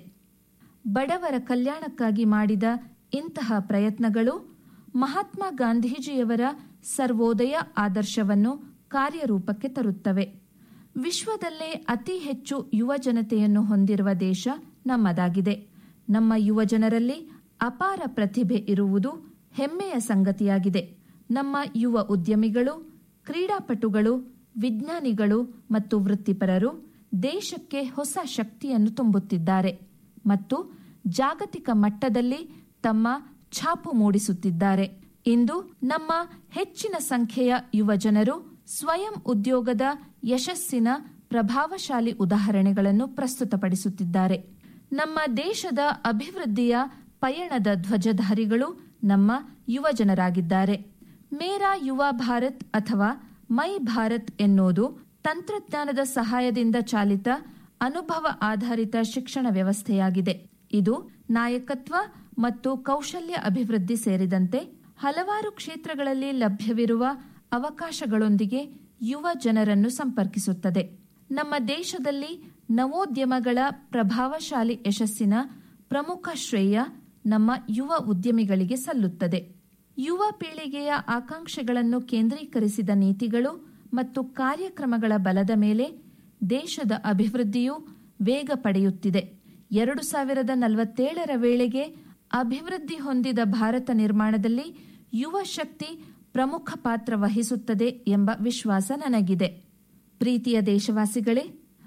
ಬಡವರ ಕಲ್ಯಾಣಕ್ಕಾಗಿ ಮಾಡಿದ ಇಂತಹ ಪ್ರಯತ್ನಗಳು ಮಹಾತ್ಮ ಗಾಂಧೀಜಿಯವರ ಸರ್ವೋದಯ ಆದರ್ಶವನ್ನು ಕಾರ್ಯರೂಪಕ್ಕೆ ತರುತ್ತವೆ ವಿಶ್ವದಲ್ಲೇ ಅತಿ ಹೆಚ್ಚು ಯುವ ಜನತೆಯನ್ನು ಹೊಂದಿರುವ ದೇಶ ನಮ್ಮದಾಗಿದೆ ನಮ್ಮ ಯುವ ಜನರಲ್ಲಿ ಅಪಾರ ಪ್ರತಿಭೆ ಇರುವುದು ಹೆಮ್ಮೆಯ ಸಂಗತಿಯಾಗಿದೆ ನಮ್ಮ ಯುವ ಉದ್ಯಮಿಗಳು ಕ್ರೀಡಾಪಟುಗಳು ವಿಜ್ಞಾನಿಗಳು ಮತ್ತು ವೃತ್ತಿಪರರು ದೇಶಕ್ಕೆ ಹೊಸ ಶಕ್ತಿಯನ್ನು ತುಂಬುತ್ತಿದ್ದಾರೆ ಮತ್ತು ಜಾಗತಿಕ ಮಟ್ಟದಲ್ಲಿ ತಮ್ಮ ಛಾಪು ಮೂಡಿಸುತ್ತಿದ್ದಾರೆ ಇಂದು ನಮ್ಮ ಹೆಚ್ಚಿನ ಸಂಖ್ಯೆಯ ಯುವ ಜನರು ಸ್ವಯಂ ಉದ್ಯೋಗದ ಯಶಸ್ಸಿನ ಪ್ರಭಾವಶಾಲಿ ಉದಾಹರಣೆಗಳನ್ನು ಪ್ರಸ್ತುತಪಡಿಸುತ್ತಿದ್ದಾರೆ ನಮ್ಮ ದೇಶದ ಅಭಿವೃದ್ಧಿಯ ಪಯಣದ ಧ್ವಜಧಾರಿಗಳು ನಮ್ಮ ಯುವ ಜನರಾಗಿದ್ದಾರೆ ಮೇರಾ ಯುವ ಭಾರತ್ ಅಥವಾ ಮೈ ಭಾರತ್ ಎನ್ನುವುದು ತಂತ್ರಜ್ಞಾನದ ಸಹಾಯದಿಂದ ಚಾಲಿತ ಅನುಭವ ಆಧಾರಿತ ಶಿಕ್ಷಣ ವ್ಯವಸ್ಥೆಯಾಗಿದೆ ಇದು ನಾಯಕತ್ವ ಮತ್ತು ಕೌಶಲ್ಯ ಅಭಿವೃದ್ಧಿ ಸೇರಿದಂತೆ ಹಲವಾರು ಕ್ಷೇತ್ರಗಳಲ್ಲಿ ಲಭ್ಯವಿರುವ ಅವಕಾಶಗಳೊಂದಿಗೆ ಯುವ ಜನರನ್ನು ಸಂಪರ್ಕಿಸುತ್ತದೆ ನಮ್ಮ ದೇಶದಲ್ಲಿ ನವೋದ್ಯಮಗಳ ಪ್ರಭಾವಶಾಲಿ ಯಶಸ್ಸಿನ ಪ್ರಮುಖ ಶ್ರೇಯ ನಮ್ಮ ಯುವ ಉದ್ಯಮಿಗಳಿಗೆ ಸಲ್ಲುತ್ತದೆ ಯುವ ಪೀಳಿಗೆಯ ಆಕಾಂಕ್ಷೆಗಳನ್ನು ಕೇಂದ್ರೀಕರಿಸಿದ ನೀತಿಗಳು ಮತ್ತು ಕಾರ್ಯಕ್ರಮಗಳ ಬಲದ ಮೇಲೆ ದೇಶದ ಅಭಿವೃದ್ಧಿಯು ವೇಗ ಪಡೆಯುತ್ತಿದೆ ಎರಡು ಸಾವಿರದ ನಲವತ್ತೇಳರ ವೇಳೆಗೆ ಅಭಿವೃದ್ಧಿ ಹೊಂದಿದ ಭಾರತ ನಿರ್ಮಾಣದಲ್ಲಿ ಯುವ ಶಕ್ತಿ ಪ್ರಮುಖ ಪಾತ್ರ ವಹಿಸುತ್ತದೆ ಎಂಬ ವಿಶ್ವಾಸ ನನಗಿದೆ ಪ್ರೀತಿಯ ದೇಶವಾಸಿಗಳೇ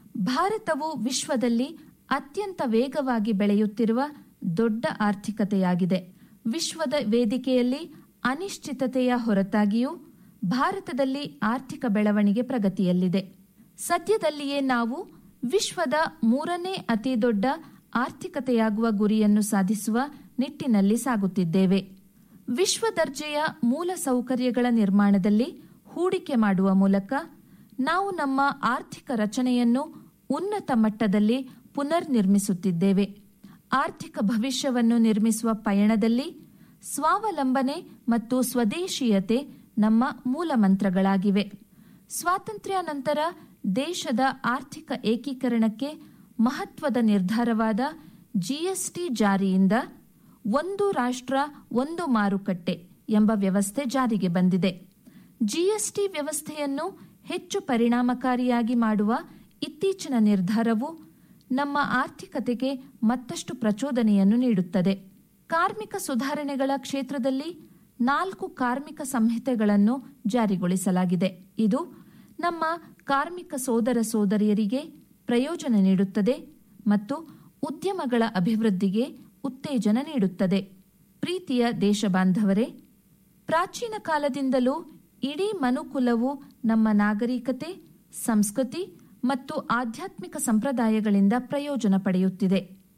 ಭಾರತವು ವಿಶ್ವದಲ್ಲಿ ಅತ್ಯಂತ ವೇಗವಾಗಿ ಬೆಳೆಯುತ್ತಿರುವ ದೊಡ್ಡ ಆರ್ಥಿಕತೆಯಾಗಿದೆ ವಿಶ್ವದ ವೇದಿಕೆಯಲ್ಲಿ ಅನಿಶ್ಚಿತತೆಯ ಹೊರತಾಗಿಯೂ ಭಾರತದಲ್ಲಿ ಆರ್ಥಿಕ ಬೆಳವಣಿಗೆ ಪ್ರಗತಿಯಲ್ಲಿದೆ ಸದ್ಯದಲ್ಲಿಯೇ ನಾವು ವಿಶ್ವದ ಮೂರನೇ ಅತಿ ದೊಡ್ಡ ಆರ್ಥಿಕತೆಯಾಗುವ ಗುರಿಯನ್ನು ಸಾಧಿಸುವ ನಿಟ್ಟಿನಲ್ಲಿ ಸಾಗುತ್ತಿದ್ದೇವೆ ವಿಶ್ವ ದರ್ಜೆಯ ಮೂಲ ಸೌಕರ್ಯಗಳ ನಿರ್ಮಾಣದಲ್ಲಿ ಹೂಡಿಕೆ ಮಾಡುವ ಮೂಲಕ ನಾವು ನಮ್ಮ ಆರ್ಥಿಕ ರಚನೆಯನ್ನು ಉನ್ನತ ಮಟ್ಟದಲ್ಲಿ ಪುನರ್ ನಿರ್ಮಿಸುತ್ತಿದ್ದೇವೆ ಆರ್ಥಿಕ ಭವಿಷ್ಯವನ್ನು ನಿರ್ಮಿಸುವ ಪಯಣದಲ್ಲಿ ಸ್ವಾವಲಂಬನೆ ಮತ್ತು ಸ್ವದೇಶೀಯತೆ ನಮ್ಮ ಮೂಲ ಮಂತ್ರಗಳಾಗಿವೆ ಸ್ವಾತಂತ್ರ್ಯ ನಂತರ ದೇಶದ ಆರ್ಥಿಕ ಏಕೀಕರಣಕ್ಕೆ ಮಹತ್ವದ ನಿರ್ಧಾರವಾದ ಜಿಎಸ್ಟಿ ಜಾರಿಯಿಂದ ಒಂದು ರಾಷ್ಟ್ರ ಒಂದು ಮಾರುಕಟ್ಟೆ ಎಂಬ ವ್ಯವಸ್ಥೆ ಜಾರಿಗೆ ಬಂದಿದೆ ಜಿಎಸ್ಟಿ ವ್ಯವಸ್ಥೆಯನ್ನು ಹೆಚ್ಚು ಪರಿಣಾಮಕಾರಿಯಾಗಿ ಮಾಡುವ ಇತ್ತೀಚಿನ ನಿರ್ಧಾರವು ನಮ್ಮ ಆರ್ಥಿಕತೆಗೆ ಮತ್ತಷ್ಟು ಪ್ರಚೋದನೆಯನ್ನು ನೀಡುತ್ತದೆ ಕಾರ್ಮಿಕ ಸುಧಾರಣೆಗಳ ಕ್ಷೇತ್ರದಲ್ಲಿ ನಾಲ್ಕು ಕಾರ್ಮಿಕ ಸಂಹಿತೆಗಳನ್ನು ಜಾರಿಗೊಳಿಸಲಾಗಿದೆ ಇದು ನಮ್ಮ ಕಾರ್ಮಿಕ ಸೋದರ ಸೋದರಿಯರಿಗೆ ಪ್ರಯೋಜನ ನೀಡುತ್ತದೆ ಮತ್ತು ಉದ್ಯಮಗಳ ಅಭಿವೃದ್ಧಿಗೆ ಉತ್ತೇಜನ ನೀಡುತ್ತದೆ ಪ್ರೀತಿಯ ದೇಶಬಾಂಧವರೇ ಪ್ರಾಚೀನ ಕಾಲದಿಂದಲೂ ಇಡೀ ಮನುಕುಲವು ನಮ್ಮ ನಾಗರಿಕತೆ ಸಂಸ್ಕೃತಿ ಮತ್ತು ಆಧ್ಯಾತ್ಮಿಕ ಸಂಪ್ರದಾಯಗಳಿಂದ ಪ್ರಯೋಜನ ಪಡೆಯುತ್ತಿದೆ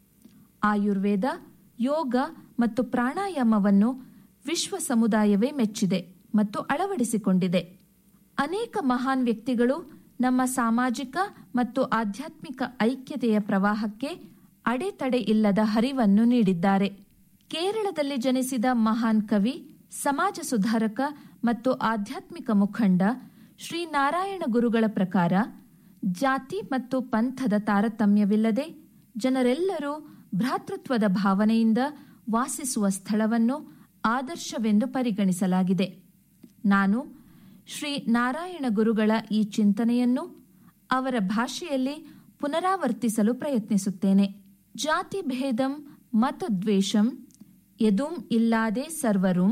ಆಯುರ್ವೇದ ಯೋಗ ಮತ್ತು ಪ್ರಾಣಾಯಾಮವನ್ನು ವಿಶ್ವ ಸಮುದಾಯವೇ ಮೆಚ್ಚಿದೆ ಮತ್ತು ಅಳವಡಿಸಿಕೊಂಡಿದೆ ಅನೇಕ ಮಹಾನ್ ವ್ಯಕ್ತಿಗಳು ನಮ್ಮ ಸಾಮಾಜಿಕ ಮತ್ತು ಆಧ್ಯಾತ್ಮಿಕ ಐಕ್ಯತೆಯ ಪ್ರವಾಹಕ್ಕೆ ಅಡೆತಡೆ ಇಲ್ಲದ ಹರಿವನ್ನು ನೀಡಿದ್ದಾರೆ ಕೇರಳದಲ್ಲಿ ಜನಿಸಿದ ಮಹಾನ್ ಕವಿ ಸಮಾಜ ಸುಧಾರಕ ಮತ್ತು ಆಧ್ಯಾತ್ಮಿಕ ಮುಖಂಡ ಶ್ರೀ ನಾರಾಯಣ ಗುರುಗಳ ಪ್ರಕಾರ ಜಾತಿ ಮತ್ತು ಪಂಥದ ತಾರತಮ್ಯವಿಲ್ಲದೆ ಜನರೆಲ್ಲರೂ ಭ್ರಾತೃತ್ವದ ಭಾವನೆಯಿಂದ ವಾಸಿಸುವ ಸ್ಥಳವನ್ನು ಆದರ್ಶವೆಂದು ಪರಿಗಣಿಸಲಾಗಿದೆ ನಾನು ಶ್ರೀ ನಾರಾಯಣ ಗುರುಗಳ ಈ ಚಿಂತನೆಯನ್ನು ಅವರ ಭಾಷೆಯಲ್ಲಿ ಪುನರಾವರ್ತಿಸಲು ಪ್ರಯತ್ನಿಸುತ್ತೇನೆ ಜಾತಿ ಭೇದಂ ಮತದ್ವೇಷಂ ಎದುಂ ಇಲ್ಲಾದೆ ಸರ್ವರುಂ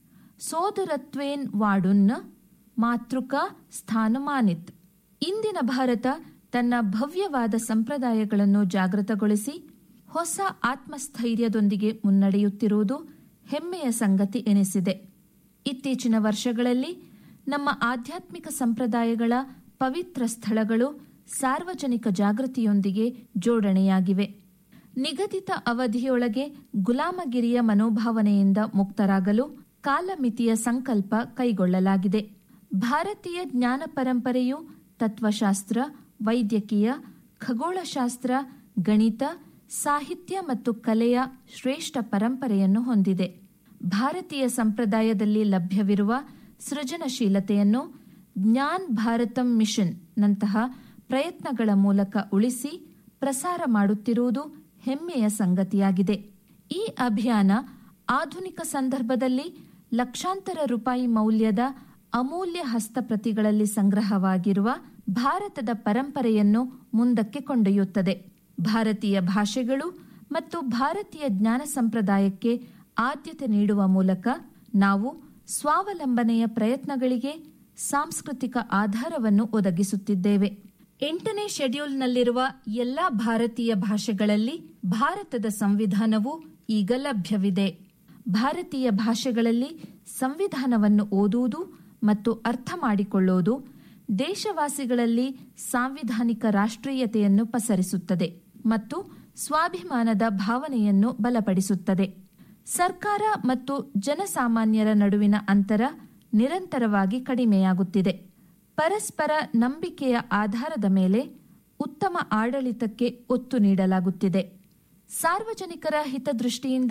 ಸೋದರತ್ವೇನ್ ವಾಡುನ್ನ ಮಾತೃಕ ಸ್ಥಾನಮಾನಿತ್ ಇಂದಿನ ಭಾರತ ತನ್ನ ಭವ್ಯವಾದ ಸಂಪ್ರದಾಯಗಳನ್ನು ಜಾಗೃತಗೊಳಿಸಿ ಹೊಸ ಆತ್ಮಸ್ಥೈರ್ಯದೊಂದಿಗೆ ಮುನ್ನಡೆಯುತ್ತಿರುವುದು ಹೆಮ್ಮೆಯ ಸಂಗತಿ ಎನಿಸಿದೆ ಇತ್ತೀಚಿನ ವರ್ಷಗಳಲ್ಲಿ ನಮ್ಮ ಆಧ್ಯಾತ್ಮಿಕ ಸಂಪ್ರದಾಯಗಳ ಪವಿತ್ರ ಸ್ಥಳಗಳು ಸಾರ್ವಜನಿಕ ಜಾಗೃತಿಯೊಂದಿಗೆ ಜೋಡಣೆಯಾಗಿವೆ ನಿಗದಿತ ಅವಧಿಯೊಳಗೆ ಗುಲಾಮಗಿರಿಯ ಮನೋಭಾವನೆಯಿಂದ ಮುಕ್ತರಾಗಲು ಕಾಲಮಿತಿಯ ಸಂಕಲ್ಪ ಕೈಗೊಳ್ಳಲಾಗಿದೆ ಭಾರತೀಯ ಜ್ಞಾನ ಪರಂಪರೆಯು ತತ್ವಶಾಸ್ತ್ರ ವೈದ್ಯಕೀಯ ಖಗೋಳಶಾಸ್ತ್ರ ಗಣಿತ ಸಾಹಿತ್ಯ ಮತ್ತು ಕಲೆಯ ಶ್ರೇಷ್ಠ ಪರಂಪರೆಯನ್ನು ಹೊಂದಿದೆ ಭಾರತೀಯ ಸಂಪ್ರದಾಯದಲ್ಲಿ ಲಭ್ಯವಿರುವ ಸೃಜನಶೀಲತೆಯನ್ನು ಜ್ಞಾನ್ ಭಾರತಂ ಮಿಷನ್ ನಂತಹ ಪ್ರಯತ್ನಗಳ ಮೂಲಕ ಉಳಿಸಿ ಪ್ರಸಾರ ಮಾಡುತ್ತಿರುವುದು ಹೆಮ್ಮೆಯ ಸಂಗತಿಯಾಗಿದೆ ಈ ಅಭಿಯಾನ ಆಧುನಿಕ ಸಂದರ್ಭದಲ್ಲಿ ಲಕ್ಷಾಂತರ ರೂಪಾಯಿ ಮೌಲ್ಯದ ಅಮೂಲ್ಯ ಹಸ್ತಪ್ರತಿಗಳಲ್ಲಿ ಸಂಗ್ರಹವಾಗಿರುವ ಭಾರತದ ಪರಂಪರೆಯನ್ನು ಮುಂದಕ್ಕೆ ಕೊಂಡೊಯ್ಯುತ್ತದೆ ಭಾರತೀಯ ಭಾಷೆಗಳು ಮತ್ತು ಭಾರತೀಯ ಜ್ಞಾನ ಸಂಪ್ರದಾಯಕ್ಕೆ ಆದ್ಯತೆ ನೀಡುವ ಮೂಲಕ ನಾವು ಸ್ವಾವಲಂಬನೆಯ ಪ್ರಯತ್ನಗಳಿಗೆ ಸಾಂಸ್ಕೃತಿಕ ಆಧಾರವನ್ನು ಒದಗಿಸುತ್ತಿದ್ದೇವೆ ಎಂಟನೇ ಶೆಡ್ಯೂಲ್ನಲ್ಲಿರುವ ಎಲ್ಲಾ ಭಾರತೀಯ ಭಾಷೆಗಳಲ್ಲಿ ಭಾರತದ ಸಂವಿಧಾನವು ಈಗ ಲಭ್ಯವಿದೆ ಭಾರತೀಯ ಭಾಷೆಗಳಲ್ಲಿ ಸಂವಿಧಾನವನ್ನು ಓದುವುದು ಮತ್ತು ಅರ್ಥ ಮಾಡಿಕೊಳ್ಳುವುದು ದೇಶವಾಸಿಗಳಲ್ಲಿ ಸಾಂವಿಧಾನಿಕ ರಾಷ್ಟ್ರೀಯತೆಯನ್ನು ಪಸರಿಸುತ್ತದೆ ಮತ್ತು ಸ್ವಾಭಿಮಾನದ ಭಾವನೆಯನ್ನು ಬಲಪಡಿಸುತ್ತದೆ ಸರ್ಕಾರ ಮತ್ತು ಜನಸಾಮಾನ್ಯರ ನಡುವಿನ ಅಂತರ ನಿರಂತರವಾಗಿ ಕಡಿಮೆಯಾಗುತ್ತಿದೆ ಪರಸ್ಪರ ನಂಬಿಕೆಯ ಆಧಾರದ ಮೇಲೆ ಉತ್ತಮ ಆಡಳಿತಕ್ಕೆ ಒತ್ತು ನೀಡಲಾಗುತ್ತಿದೆ ಸಾರ್ವಜನಿಕರ ಹಿತದೃಷ್ಟಿಯಿಂದ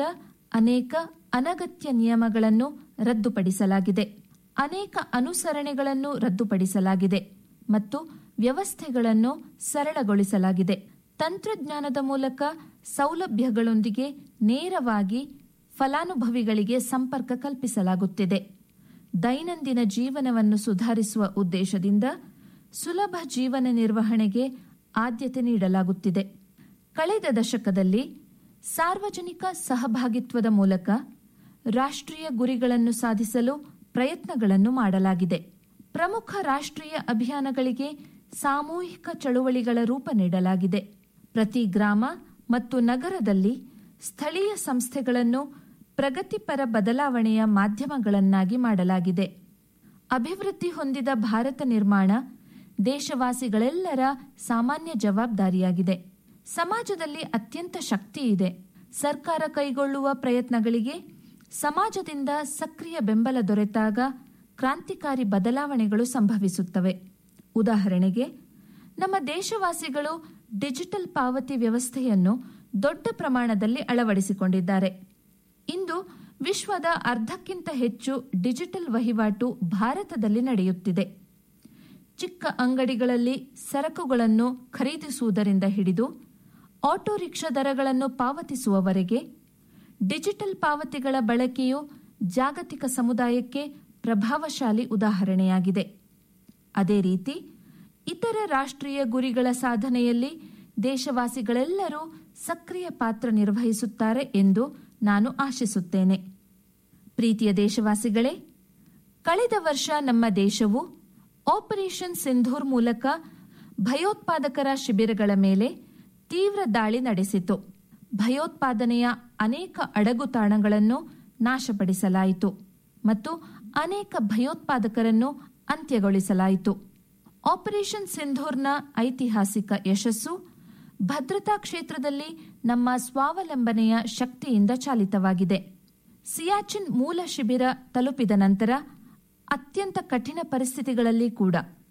ಅನೇಕ ಅನಗತ್ಯ ನಿಯಮಗಳನ್ನು ರದ್ದುಪಡಿಸಲಾಗಿದೆ ಅನೇಕ ಅನುಸರಣೆಗಳನ್ನು ರದ್ದುಪಡಿಸಲಾಗಿದೆ ಮತ್ತು ವ್ಯವಸ್ಥೆಗಳನ್ನು ಸರಳಗೊಳಿಸಲಾಗಿದೆ ತಂತ್ರಜ್ಞಾನದ ಮೂಲಕ ಸೌಲಭ್ಯಗಳೊಂದಿಗೆ ನೇರವಾಗಿ ಫಲಾನುಭವಿಗಳಿಗೆ ಸಂಪರ್ಕ ಕಲ್ಪಿಸಲಾಗುತ್ತಿದೆ ದೈನಂದಿನ ಜೀವನವನ್ನು ಸುಧಾರಿಸುವ ಉದ್ದೇಶದಿಂದ ಸುಲಭ ಜೀವನ ನಿರ್ವಹಣೆಗೆ ಆದ್ಯತೆ ನೀಡಲಾಗುತ್ತಿದೆ ಕಳೆದ ದಶಕದಲ್ಲಿ ಸಾರ್ವಜನಿಕ ಸಹಭಾಗಿತ್ವದ ಮೂಲಕ ರಾಷ್ಟ್ರೀಯ ಗುರಿಗಳನ್ನು ಸಾಧಿಸಲು ಪ್ರಯತ್ನಗಳನ್ನು ಮಾಡಲಾಗಿದೆ ಪ್ರಮುಖ ರಾಷ್ಟ್ರೀಯ ಅಭಿಯಾನಗಳಿಗೆ ಸಾಮೂಹಿಕ ಚಳುವಳಿಗಳ ರೂಪ ನೀಡಲಾಗಿದೆ ಪ್ರತಿ ಗ್ರಾಮ ಮತ್ತು ನಗರದಲ್ಲಿ ಸ್ಥಳೀಯ ಸಂಸ್ಥೆಗಳನ್ನು ಪ್ರಗತಿಪರ ಬದಲಾವಣೆಯ ಮಾಧ್ಯಮಗಳನ್ನಾಗಿ ಮಾಡಲಾಗಿದೆ ಅಭಿವೃದ್ಧಿ ಹೊಂದಿದ ಭಾರತ ನಿರ್ಮಾಣ ದೇಶವಾಸಿಗಳೆಲ್ಲರ ಸಾಮಾನ್ಯ ಜವಾಬ್ದಾರಿಯಾಗಿದೆ ಸಮಾಜದಲ್ಲಿ ಅತ್ಯಂತ ಶಕ್ತಿ ಇದೆ ಸರ್ಕಾರ ಕೈಗೊಳ್ಳುವ ಪ್ರಯತ್ನಗಳಿಗೆ ಸಮಾಜದಿಂದ ಸಕ್ರಿಯ ಬೆಂಬಲ ದೊರೆತಾಗ ಕ್ರಾಂತಿಕಾರಿ ಬದಲಾವಣೆಗಳು ಸಂಭವಿಸುತ್ತವೆ ಉದಾಹರಣೆಗೆ ನಮ್ಮ ದೇಶವಾಸಿಗಳು ಡಿಜಿಟಲ್ ಪಾವತಿ ವ್ಯವಸ್ಥೆಯನ್ನು ದೊಡ್ಡ ಪ್ರಮಾಣದಲ್ಲಿ ಅಳವಡಿಸಿಕೊಂಡಿದ್ದಾರೆ ಇಂದು ವಿಶ್ವದ ಅರ್ಧಕ್ಕಿಂತ ಹೆಚ್ಚು ಡಿಜಿಟಲ್ ವಹಿವಾಟು ಭಾರತದಲ್ಲಿ ನಡೆಯುತ್ತಿದೆ ಚಿಕ್ಕ ಅಂಗಡಿಗಳಲ್ಲಿ ಸರಕುಗಳನ್ನು ಖರೀದಿಸುವುದರಿಂದ ಹಿಡಿದು ಆಟೋ ರಿಕ್ಷಾ ದರಗಳನ್ನು ಪಾವತಿಸುವವರೆಗೆ ಡಿಜಿಟಲ್ ಪಾವತಿಗಳ ಬಳಕೆಯು ಜಾಗತಿಕ ಸಮುದಾಯಕ್ಕೆ ಪ್ರಭಾವಶಾಲಿ ಉದಾಹರಣೆಯಾಗಿದೆ ಅದೇ ರೀತಿ ಇತರ ರಾಷ್ಟ್ರೀಯ ಗುರಿಗಳ ಸಾಧನೆಯಲ್ಲಿ ದೇಶವಾಸಿಗಳೆಲ್ಲರೂ ಸಕ್ರಿಯ ಪಾತ್ರ ನಿರ್ವಹಿಸುತ್ತಾರೆ ಎಂದು ನಾನು ಆಶಿಸುತ್ತೇನೆ ಪ್ರೀತಿಯ ದೇಶವಾಸಿಗಳೇ ಕಳೆದ ವರ್ಷ ನಮ್ಮ ದೇಶವು ಆಪರೇಷನ್ ಸಿಂಧೂರ್ ಮೂಲಕ ಭಯೋತ್ಪಾದಕರ ಶಿಬಿರಗಳ ಮೇಲೆ ತೀವ್ರ ದಾಳಿ ನಡೆಸಿತು ಭಯೋತ್ಪಾದನೆಯ ಅನೇಕ ಅಡಗುತಾಣಗಳನ್ನು ನಾಶಪಡಿಸಲಾಯಿತು ಮತ್ತು ಅನೇಕ ಭಯೋತ್ಪಾದಕರನ್ನು ಅಂತ್ಯಗೊಳಿಸಲಾಯಿತು ಆಪರೇಷನ್ ಸಿಂಧೂರ್ನ ಐತಿಹಾಸಿಕ ಯಶಸ್ಸು ಭದ್ರತಾ ಕ್ಷೇತ್ರದಲ್ಲಿ ನಮ್ಮ ಸ್ವಾವಲಂಬನೆಯ ಶಕ್ತಿಯಿಂದ ಚಾಲಿತವಾಗಿದೆ ಸಿಯಾಚಿನ್ ಮೂಲ ಶಿಬಿರ ತಲುಪಿದ ನಂತರ ಅತ್ಯಂತ ಕಠಿಣ ಪರಿಸ್ಥಿತಿಗಳಲ್ಲಿ ಕೂಡ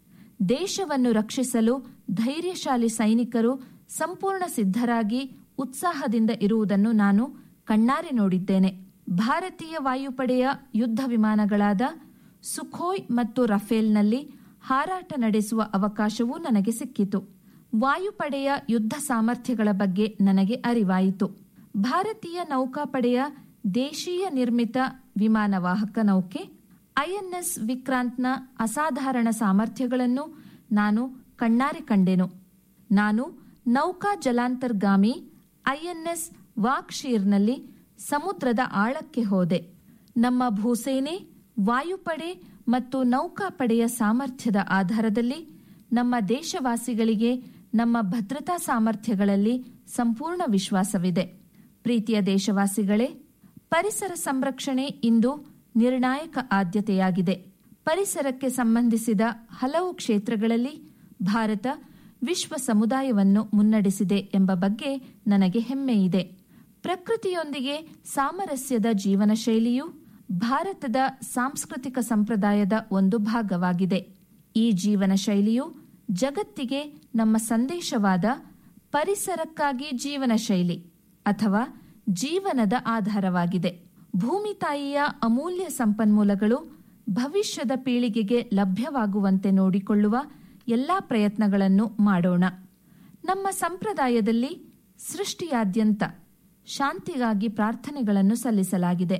ದೇಶವನ್ನು ರಕ್ಷಿಸಲು ಧೈರ್ಯಶಾಲಿ ಸೈನಿಕರು ಸಂಪೂರ್ಣ ಸಿದ್ಧರಾಗಿ ಉತ್ಸಾಹದಿಂದ ಇರುವುದನ್ನು ನಾನು ಕಣ್ಣಾರೆ ನೋಡಿದ್ದೇನೆ ಭಾರತೀಯ ವಾಯುಪಡೆಯ ಯುದ್ಧ ವಿಮಾನಗಳಾದ ಸುಖೋಯ್ ಮತ್ತು ರಫೇಲ್ನಲ್ಲಿ ಹಾರಾಟ ನಡೆಸುವ ಅವಕಾಶವೂ ನನಗೆ ಸಿಕ್ಕಿತು ವಾಯುಪಡೆಯ ಯುದ್ಧ ಸಾಮರ್ಥ್ಯಗಳ ಬಗ್ಗೆ ನನಗೆ ಅರಿವಾಯಿತು ಭಾರತೀಯ ನೌಕಾಪಡೆಯ ದೇಶೀಯ ನಿರ್ಮಿತ ವಿಮಾನವಾಹಕ ನೌಕೆ ಐಎನ್ಎಸ್ ವಿಕ್ರಾಂತ್ನ ಅಸಾಧಾರಣ ಸಾಮರ್ಥ್ಯಗಳನ್ನು ನಾನು ಕಣ್ಣಾರೆ ಕಂಡೆನು ನಾನು ನೌಕಾ ಜಲಾಂತರ್ಗಾಮಿ ಐಎನ್ಎಸ್ ವಾಕ್ಷೀರ್ನಲ್ಲಿ ಸಮುದ್ರದ ಆಳಕ್ಕೆ ಹೋದೆ ನಮ್ಮ ಭೂಸೇನೆ ವಾಯುಪಡೆ ಮತ್ತು ನೌಕಾಪಡೆಯ ಸಾಮರ್ಥ್ಯದ ಆಧಾರದಲ್ಲಿ ನಮ್ಮ ದೇಶವಾಸಿಗಳಿಗೆ ನಮ್ಮ ಭದ್ರತಾ ಸಾಮರ್ಥ್ಯಗಳಲ್ಲಿ ಸಂಪೂರ್ಣ ವಿಶ್ವಾಸವಿದೆ ಪ್ರೀತಿಯ ದೇಶವಾಸಿಗಳೇ ಪರಿಸರ ಸಂರಕ್ಷಣೆ ಇಂದು ನಿರ್ಣಾಯಕ ಆದ್ಯತೆಯಾಗಿದೆ ಪರಿಸರಕ್ಕೆ ಸಂಬಂಧಿಸಿದ ಹಲವು ಕ್ಷೇತ್ರಗಳಲ್ಲಿ ಭಾರತ ವಿಶ್ವ ಸಮುದಾಯವನ್ನು ಮುನ್ನಡೆಸಿದೆ ಎಂಬ ಬಗ್ಗೆ ನನಗೆ ಹೆಮ್ಮೆಯಿದೆ ಪ್ರಕೃತಿಯೊಂದಿಗೆ ಸಾಮರಸ್ಯದ ಜೀವನ ಶೈಲಿಯು ಭಾರತದ ಸಾಂಸ್ಕೃತಿಕ ಸಂಪ್ರದಾಯದ ಒಂದು ಭಾಗವಾಗಿದೆ ಈ ಜೀವನ ಶೈಲಿಯು ಜಗತ್ತಿಗೆ ನಮ್ಮ ಸಂದೇಶವಾದ ಪರಿಸರಕ್ಕಾಗಿ ಜೀವನ ಶೈಲಿ ಅಥವಾ ಜೀವನದ ಆಧಾರವಾಗಿದೆ ಭೂಮಿ ತಾಯಿಯ ಅಮೂಲ್ಯ ಸಂಪನ್ಮೂಲಗಳು ಭವಿಷ್ಯದ ಪೀಳಿಗೆಗೆ ಲಭ್ಯವಾಗುವಂತೆ ನೋಡಿಕೊಳ್ಳುವ ಎಲ್ಲಾ ಪ್ರಯತ್ನಗಳನ್ನು ಮಾಡೋಣ ನಮ್ಮ ಸಂಪ್ರದಾಯದಲ್ಲಿ ಸೃಷ್ಟಿಯಾದ್ಯಂತ ಶಾಂತಿಗಾಗಿ ಪ್ರಾರ್ಥನೆಗಳನ್ನು ಸಲ್ಲಿಸಲಾಗಿದೆ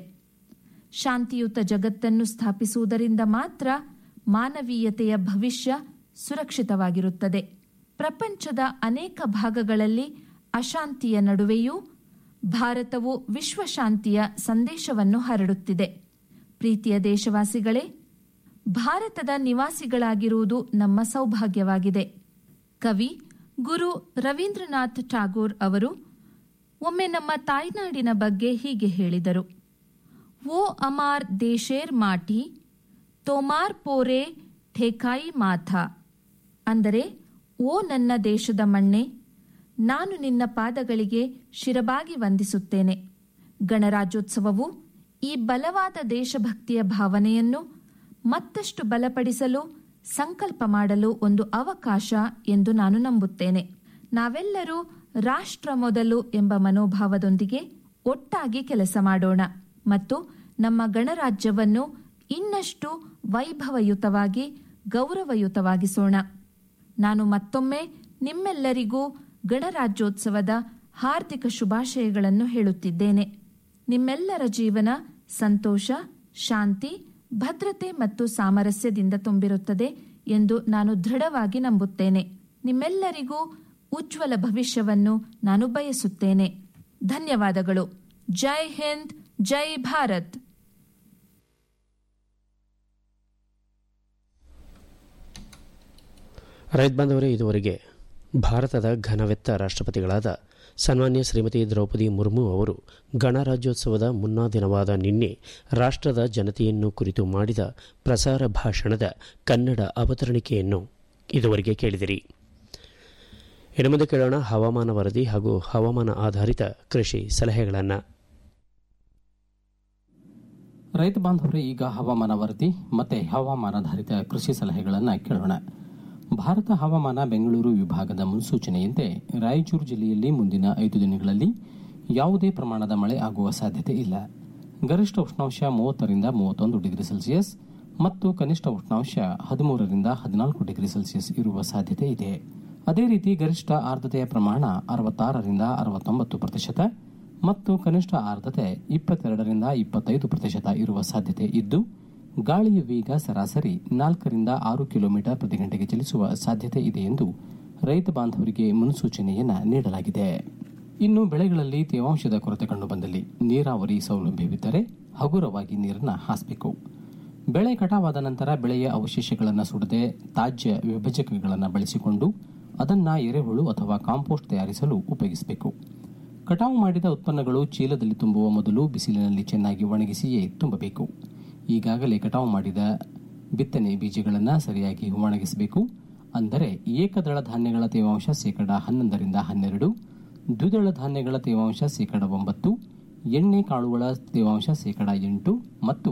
ಶಾಂತಿಯುತ ಜಗತ್ತನ್ನು ಸ್ಥಾಪಿಸುವುದರಿಂದ ಮಾತ್ರ ಮಾನವೀಯತೆಯ ಭವಿಷ್ಯ ಸುರಕ್ಷಿತವಾಗಿರುತ್ತದೆ ಪ್ರಪಂಚದ ಅನೇಕ ಭಾಗಗಳಲ್ಲಿ ಅಶಾಂತಿಯ ನಡುವೆಯೂ ಭಾರತವು ವಿಶ್ವಶಾಂತಿಯ ಸಂದೇಶವನ್ನು ಹರಡುತ್ತಿದೆ ಪ್ರೀತಿಯ ದೇಶವಾಸಿಗಳೇ ಭಾರತದ ನಿವಾಸಿಗಳಾಗಿರುವುದು ನಮ್ಮ ಸೌಭಾಗ್ಯವಾಗಿದೆ ಕವಿ ಗುರು ರವೀಂದ್ರನಾಥ್ ಠಾಗೂರ್ ಅವರು ಒಮ್ಮೆ ನಮ್ಮ ತಾಯ್ನಾಡಿನ ಬಗ್ಗೆ ಹೀಗೆ ಹೇಳಿದರು ಓ ಅಮಾರ್ ದೇಶೇರ್ ಮಾಟಿ ತೋಮಾರ್ ಪೋರೆ ಠೇಕಾಯಿ ಮಾಥಾ ಅಂದರೆ ಓ ನನ್ನ ದೇಶದ ಮಣ್ಣೆ ನಾನು ನಿನ್ನ ಪಾದಗಳಿಗೆ ಶಿರಬಾಗಿ ವಂದಿಸುತ್ತೇನೆ ಗಣರಾಜ್ಯೋತ್ಸವವು ಈ ಬಲವಾದ ದೇಶಭಕ್ತಿಯ ಭಾವನೆಯನ್ನು ಮತ್ತಷ್ಟು ಬಲಪಡಿಸಲು ಸಂಕಲ್ಪ ಮಾಡಲು ಒಂದು ಅವಕಾಶ ಎಂದು ನಾನು ನಂಬುತ್ತೇನೆ ನಾವೆಲ್ಲರೂ ರಾಷ್ಟ್ರ ಮೊದಲು ಎಂಬ ಮನೋಭಾವದೊಂದಿಗೆ ಒಟ್ಟಾಗಿ ಕೆಲಸ ಮಾಡೋಣ ಮತ್ತು ನಮ್ಮ ಗಣರಾಜ್ಯವನ್ನು ಇನ್ನಷ್ಟು ವೈಭವಯುತವಾಗಿ ಗೌರವಯುತವಾಗಿಸೋಣ ನಾನು ಮತ್ತೊಮ್ಮೆ ನಿಮ್ಮೆಲ್ಲರಿಗೂ ಗಣರಾಜ್ಯೋತ್ಸವದ ಹಾರ್ದಿಕ ಶುಭಾಶಯಗಳನ್ನು ಹೇಳುತ್ತಿದ್ದೇನೆ ನಿಮ್ಮೆಲ್ಲರ ಜೀವನ ಸಂತೋಷ ಶಾಂತಿ ಭದ್ರತೆ ಮತ್ತು ಸಾಮರಸ್ಯದಿಂದ ತುಂಬಿರುತ್ತದೆ ಎಂದು ನಾನು ದೃಢವಾಗಿ ನಂಬುತ್ತೇನೆ ನಿಮ್ಮೆಲ್ಲರಿಗೂ ಉಜ್ವಲ ಭವಿಷ್ಯವನ್ನು ನಾನು ಬಯಸುತ್ತೇನೆ ಧನ್ಯವಾದಗಳು ಜೈ ಹಿಂದ್ ಜೈ ಭಾರತ್ ರೈತ ಬಾಂಧವರೇ ಇದುವರೆಗೆ ಭಾರತದ ಘನವೆತ್ತ ರಾಷ್ಟ್ರಪತಿಗಳಾದ ಸನ್ಮಾನ್ಯ ಶ್ರೀಮತಿ ದ್ರೌಪದಿ ಮುರ್ಮು ಅವರು ಗಣರಾಜ್ಯೋತ್ಸವದ ಮುನ್ನಾ ದಿನವಾದ ನಿನ್ನೆ ರಾಷ್ಟ್ರದ ಜನತೆಯನ್ನು ಕುರಿತು ಮಾಡಿದ ಪ್ರಸಾರ ಭಾಷಣದ ಕನ್ನಡ ಅವತರಣಿಕೆಯನ್ನು ಇದುವರೆಗೆ ಕೇಳಿದಿರಿ ಇನ್ನು ಮುಂದೆ ಕೇಳೋಣ ಹವಾಮಾನ ವರದಿ ಹಾಗೂ ಹವಾಮಾನ ಆಧಾರಿತ ಕೃಷಿ ಸಲಹೆಗಳನ್ನು ರೈತ ಬಾಂಧವರೇ ಈಗ ಹವಾಮಾನ ವರದಿ ಮತ್ತೆ ಹವಾಮಾನಾಧಾರಿತ ಕೃಷಿ ಸಲಹೆಗಳನ್ನು ಕೇಳೋಣ ಭಾರತ ಹವಾಮಾನ ಬೆಂಗಳೂರು ವಿಭಾಗದ ಮುನ್ಸೂಚನೆಯಂತೆ ರಾಯಚೂರು ಜಿಲ್ಲೆಯಲ್ಲಿ ಮುಂದಿನ ಐದು ದಿನಗಳಲ್ಲಿ ಯಾವುದೇ ಪ್ರಮಾಣದ ಮಳೆ ಆಗುವ ಸಾಧ್ಯತೆ ಇಲ್ಲ ಗರಿಷ್ಠ ಉಷ್ಣಾಂಶ ಮೂವತ್ತರಿಂದ ಮೂವತ್ತೊಂದು ಡಿಗ್ರಿ ಸೆಲ್ಸಿಯಸ್ ಮತ್ತು ಕನಿಷ್ಠ ಉಷ್ಣಾಂಶ ಹದಿಮೂರರಿಂದ ಹದಿನಾಲ್ಕು ಡಿಗ್ರಿ ಸೆಲ್ಸಿಯಸ್ ಇರುವ ಸಾಧ್ಯತೆ ಇದೆ ಅದೇ ರೀತಿ ಗರಿಷ್ಠ ಆರ್ದ್ರತೆಯ ಪ್ರಮಾಣ ಅರವತ್ತಾರರಿಂದ ಅರವತ್ತೊಂಬತ್ತು ಪ್ರತಿಶತ ಮತ್ತು ಕನಿಷ್ಠ ಆರ್ದ್ರತೆ ಇಪ್ಪತ್ತೆರಡರಿಂದ ಇಪ್ಪತ್ತೈದು ಪ್ರತಿಶತ ಇರುವ ಸಾಧ್ಯತೆ ಇದ್ದು ಗಾಳಿಯ ವೇಗ ಸರಾಸರಿ ನಾಲ್ಕರಿಂದ ಆರು ಕಿಲೋಮೀಟರ್ ಪ್ರತಿ ಗಂಟೆಗೆ ಚಲಿಸುವ ಸಾಧ್ಯತೆ ಇದೆ ಎಂದು ರೈತ ಬಾಂಧವರಿಗೆ ಮುನ್ಸೂಚನೆಯನ್ನ ನೀಡಲಾಗಿದೆ ಇನ್ನು ಬೆಳೆಗಳಲ್ಲಿ ತೇವಾಂಶದ ಕೊರತೆ ಕಂಡುಬಂದಲ್ಲಿ ನೀರಾವರಿ ಸೌಲಭ್ಯವಿದ್ದರೆ ಹಗುರವಾಗಿ ನೀರನ್ನು ಹಾಸಬೇಕು ಬೆಳೆ ಕಟಾವಾದ ನಂತರ ಬೆಳೆಯ ಅವಶೇಷಗಳನ್ನು ಸುಡದೆ ತಾಜ್ಯ ವಿಭಜಕಗಳನ್ನು ಬಳಸಿಕೊಂಡು ಅದನ್ನು ಎರೆಹುಳು ಅಥವಾ ಕಾಂಪೋಸ್ಟ್ ತಯಾರಿಸಲು ಉಪಯೋಗಿಸಬೇಕು ಕಟಾವು ಮಾಡಿದ ಉತ್ಪನ್ನಗಳು ಚೀಲದಲ್ಲಿ ತುಂಬುವ ಮೊದಲು ಬಿಸಿಲಿನಲ್ಲಿ ಚೆನ್ನಾಗಿ ಒಣಗಿಸಿಯೇ ತುಂಬಬೇಕು ಈಗಾಗಲೇ ಕಟಾವು ಮಾಡಿದ ಬಿತ್ತನೆ ಬೀಜಗಳನ್ನು ಸರಿಯಾಗಿ ಒಣಗಿಸಬೇಕು ಅಂದರೆ ಏಕದಳ ಧಾನ್ಯಗಳ ತೇವಾಂಶ ಶೇಕಡ ಹನ್ನೊಂದರಿಂದ ಹನ್ನೆರಡು ದ್ವಿದಳ ಧಾನ್ಯಗಳ ತೇವಾಂಶ ಶೇಕಡ ಒಂಬತ್ತು ಎಣ್ಣೆ ಕಾಳುಗಳ ತೇವಾಂಶ ಶೇಕಡ ಎಂಟು ಮತ್ತು